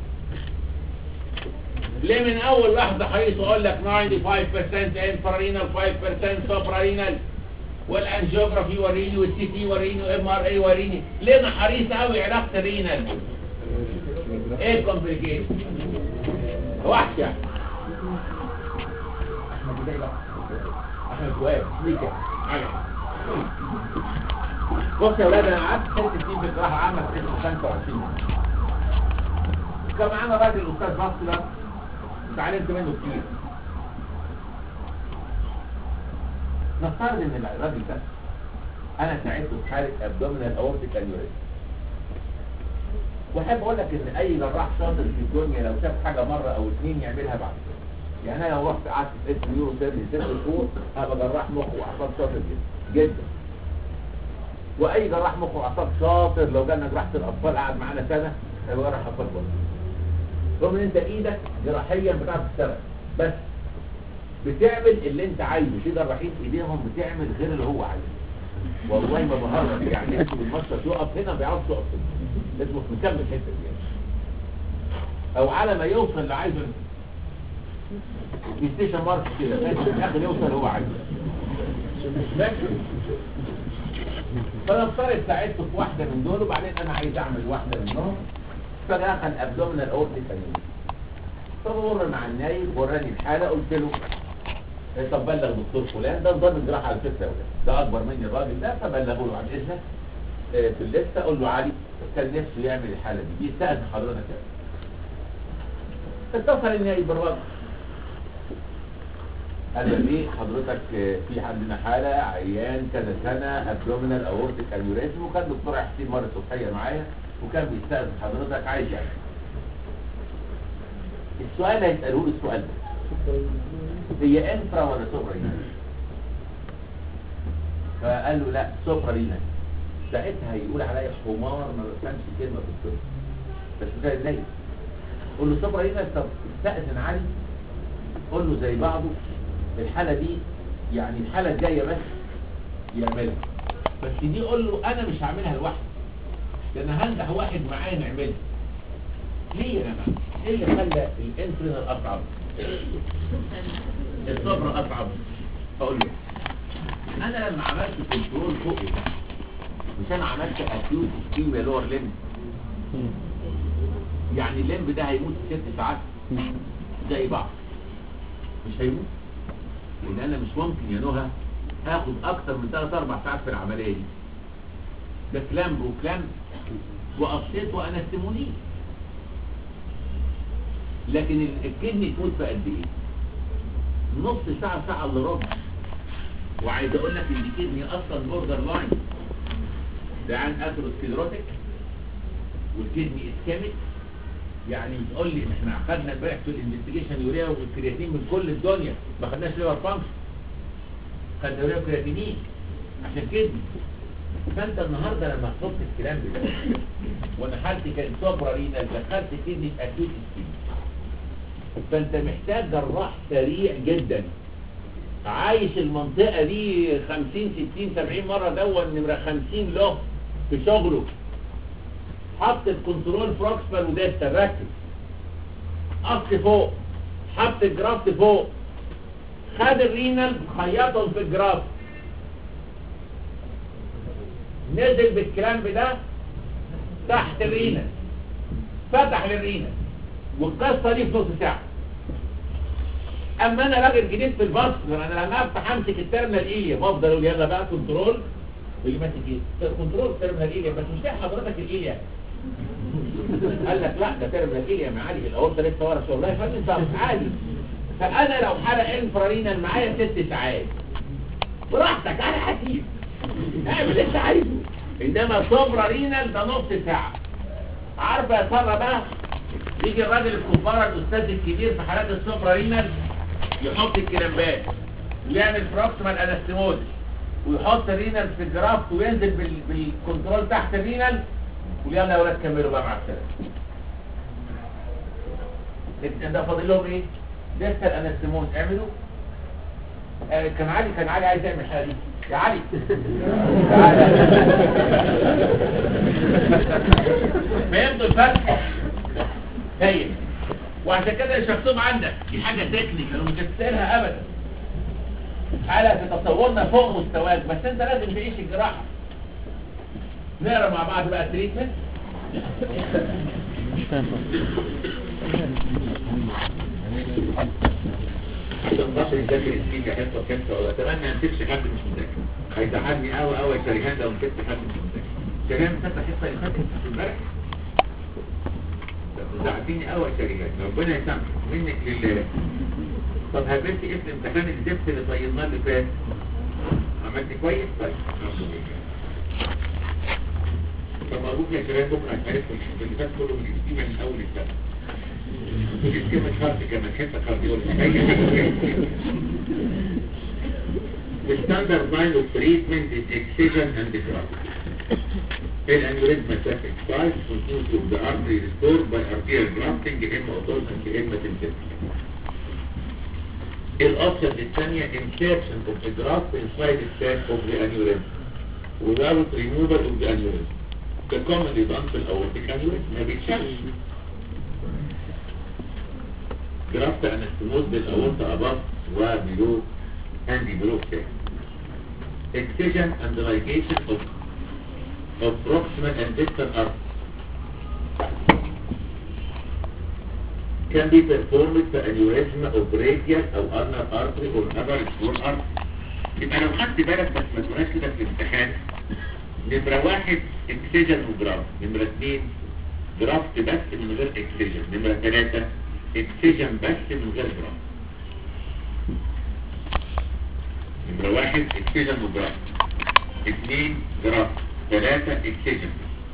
ليه من اول لحظه حريص اقول لك 95% انفرارينال 5% سوبرارينال والانجيوجرافي وريني والسي تي وريني وام ار اي وريني ليه انا حريص قوي علاقه الرينال ايه الكومبليكيشن وحش يعني احمد بداي بقى احمد فؤاد ليه كده عجب. بص يا ولاد انا قعدت ست سنين في الجراحه عامه في 25 كان معانا راجل الاستاذ باسلر اتعلمت منه كتير نفترض ان الراجل ده انا ساعدته في حاله ابدومينال اورتيك انيوريزم واحب اقول لك ان اي جراح شاطر في الدنيا لو شاف حاجه مره او اتنين يعملها بعد كده يعني انا لو رحت قعدت في اسم نيورو سيرجي ست شهور هبقى جراح مخ واعصاب شاطر جدا جدا واي جراح مخ واعصاب شاطر لو جالنا جراحه الاطفال قعد معانا سنه هيبقى جراح اطفال برضه رغم ان انت ايدك جراحيا بتعرف تشتغل بس بتعمل اللي انت عايزه في جراحين ايديهم بتعمل غير اللي هو عايزه والله ما بهرج يعني اسمه المشرط يقف هنا ما بيعرفش يقف هنا لازم مكمل الحته دي او على ما يوصل اللي عايزه في ستيشن مارك كده لازم في الاخر يوصل اللي هو عايزه ماشي فنفترض ساعدته في واحده من دول وبعدين انا عايز اعمل واحده منهم فدخل ابدومينال اورتيك انيوريزم فبمر مع النايب وراني الحاله قلت له إيه طب بلغ دكتور فلان ده نظام الجراحه على فكره وده ده اكبر مني الراجل ده فبلغه له عن اذنك إيه في الليسته اقول له علي كان نفسه يعمل الحاله دي دي سال حضرتك يعني اتصل النايب بالراجل قال له ايه حضرتك آه، في عندنا حاله عيان كذا سنه ابدومينال اورتيك انيوريزم وكان دكتور حسين مره الصبحيه معايا وكان بيستاذن حضرتك عايز يعني السؤال اللي هيسالوه له السؤال ده هي انفرا ولا سوبرا فقال له لا سوبرا لينا ساعتها هيقول عليا حمار ما بفهمش كلمه في الطب بس ده ازاي قول له سوبرا لينا طب استاذن علي قول له زي بعضه الحاله دي يعني الحاله الجايه بس يعملها بس دي قول له انا مش هعملها لوحدي ده انا هنجح واحد معايا نعملها ليه يا جماعه ايه اللي خلى الانسولين اصعب الصبر اصعب اقول له انا لما عملت كنترول فوقي مش انا عملت اكيوت اسكيميا لور ليمب يعني الليمب ده هيموت في ست ساعات زي بعض مش هيموت لان انا مش ممكن يا نهى اخد اكتر من 3 4 ساعات في العمليه دي ده كلام وكلام وقصيت وانستمونيه لكن ال- الكدني تموت في قد ايه نص ساعه ساعه الا ربع وعايز اقول لك ان الكدني اصلا بوردر لاين ده عن اثيروسكليروتيك والكدني اسكاميك يعني بتقول لي احنا خدنا امبارح في الانفستيجيشن يوريا والكرياتين من كل الدنيا ما خدناش ليفر فانكشن خدنا يوريا وكرياتينين عشان كده فانت النهارده لما تحط الكلام ده وانا حالتي كانت سوبرا رينال دخلت كدني اكيوت سكين فانت محتاج جراح سريع جدا عايش المنطقة دي 50 60 70 مرة دون نمرة 50 له في شغله حط الكنترول بروكسمال وديستال ركز قص فوق حط الجرافت فوق خد الرينال خيطهم في الجرافت نزل بالكلامب ده تحت الرينال فتح للرينال والقصة دي في نص ساعة اما انا راجل جديد في البصر انا لما افتح امسك الترمينال ايه بفضل اقول يلا بقى كنترول واللي ماسك ايه كنترول ترمينال ايه بس مش لاقي حضرتك الايه قال لك لا ده ترمينال ايه يا معالي الاورطه لسه ورا شغل لا يا فندم طب عادي فانا لو حلقه انفرارينال معايا ست ساعات براحتك على حسيب اعمل اللي انت عايزه انما صبرا رينال ده نص ساعه عارفه يا ساره بقى يجي الراجل الكبار الاستاذ الكبير في حالات الصبرا رينال يحط الكلامبات ويعمل بروكسيمال انستيموز ويحط الرينال في الجرافت وينزل بال... بالكنترول تحت الرينال ويلا يا ولاد كملوا بقى مع السلامه ال- ده فاضل لهم ايه؟ لسه الانستيموز اعملوا آه كان علي كان علي عايز يعمل الحاله دي يا علي فهمتوا الفرق؟ هايل وعشان كده مش مكتوب عندك دي حاجه تكنيكال ومش هتسالها ابدا على في تصورنا فوق مستواك بس انت لازم تعيش الجراحه نقرا مع بعض بقى التريتمنت مش فاهم عشان خاطر يذاكر السين حصه كامسه ولا اتمنى ما نسيبش حد مش مذاكر هيزعلني قوي قوي يا شريهان لو مسكت حد مش مذاكر شريهان مسكت الحصه اللي فاتت امبارح زعلتني قوي يا شريهان ربنا يسامحك منك لله طب هبلت اسم امتحان الدبس اللي طيناه اللي فات عملت كويس طيب الحمد لله طب ابوك يا شريهان بكره هتعرف اللي فات كله من الاسبوع من اول السنه كلمة خرط كمان حتة كارديولوجي أي حاجة The standard line of treatment is excision and graft. الانيوريزم attack size continues of the artery restored by arterial grafting إما autologous إما synthetic. الأوبشن الثانية insertion of the graft inside the sac of the aneurysm without removal of the aneurysm. The commonly done في الأورتيك aneurysm ما بيتشالش. جرافت انستموز بالاورطة above وبيلو and below sac. Excision and ligation of of proximal and distal artery can be performed by aneurysm of radial او ulnar artery or other small artery. يبقى لو خدت بالك بس ما تقولهاش كده في الامتحان نمرة واحد اكسجن وجرافت نمرة اثنين جرافت بس من غير اكسجن نمرة ثلاثة اكسجن بس من غير جرافت نمرة واحد اكسجن وجراف اثنين جراف ثلاثة اكسجن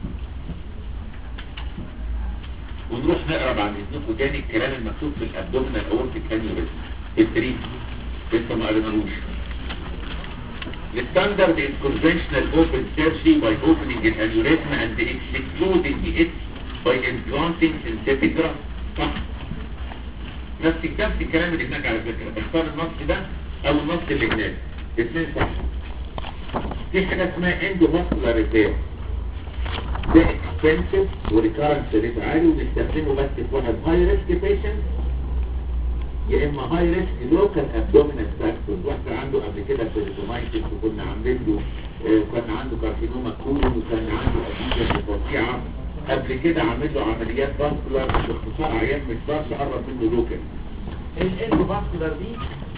ونروح نقرا بعد اذنكم تاني الكلام المكتوب في الابدومينال اورتيك انيوريزم في التريد لسه ما قرينالوش The standard is conventional open surgery by opening an aneurysm and excluding it by implanting synthetic graft صح نفس نفس الكلام اللي هناك على فكرة اختار النص ده او النص اللي هناك الاثنين صح في حاجة اسمها endovascular repair ده expensive وريكارنس ريت عالي وبنستخدمه بس في واحد هاي ريسك بيشنت يا اما هاي ريسك لوكال ابدومينال فاكتورز واحد عنده قبل كده بيريتومايتس وكنا عاملين له آه، كان عنده كارسينوما كولون وكان عنده اديجن فظيعه قبل كده عامل له عمليات فاسكولار باختصار عيان مش بس قرب منه لوكال الاندو فاسكولار دي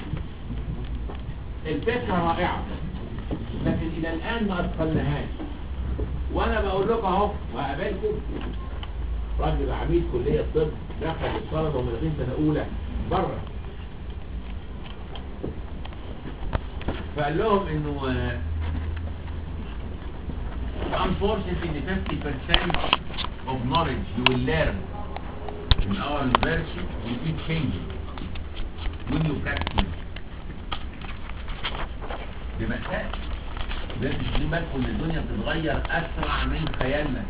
الفكره رائعه لكن الى الان ما اتقناهاش وانا بقول لكم اهو وهقابلكم راجل عميد كليه الطب دخل الطلبه ومدرسين سنه اولى بره فقال لهم انه آه، unfortunately 50% of knowledge you will learn in our university will be changing when you practice بمساء لازم تجيب بالكم ان الدنيا بتتغير اسرع من خيالنا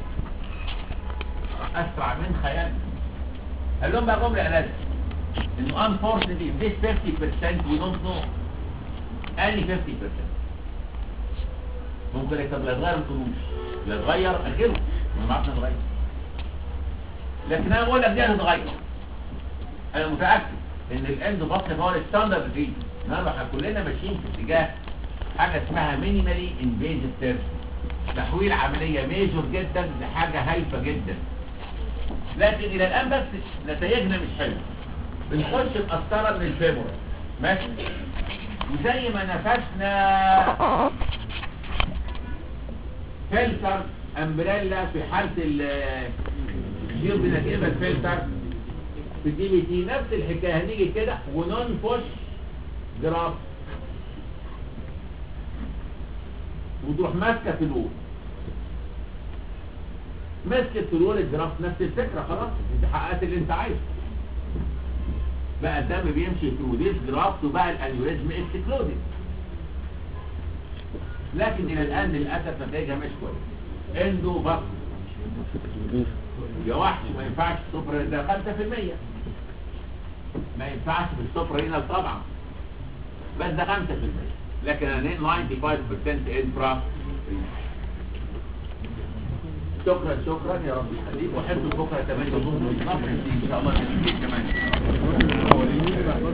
اسرع من خيالنا قال لهم بقى جمله لازم انه unfortunately this 50% we don't know any 50% ممكن يكتب لا يتغير القانون لا يتغير اخره ما نعرفش نتغير لكن انا بقول لك دي هتتغير انا متاكد ان الاند بطن هو الستاندرد دي احنا كلنا ماشيين في اتجاه حاجه اسمها مينيمالي انفيزيف سيرجري تحويل عمليه ميجور جدا لحاجه هايفه جدا لكن الى الان بس نتائجنا مش حلوه بنخش بقسطره من الفيمور ماشي وزي ما نفسنا فلتر امبريلا في حالة الجير بنجيبها الفلتر في الدي بي تي نفس الحكاية هنيجي كده وننفش جراف وتروح ماسكة في الول مسكت في الول الجراف نفس الفكرة خلاص انت حققت اللي انت عايزه بقى الدم بيمشي في وديس جرافت وبقى الانيوريزم اكسكلودد لكن الى الان للاسف نتائجها مش كويس اندو بطن يا وحش ما ينفعش السوبر ده 5% ما ينفعش في السوبر هنا طبعا بس ده 5% لكن انا 95% انفرا شكرا شكرا يا رب يخليك وحب بكره 8 ونص ان شاء الله نتيجه كمان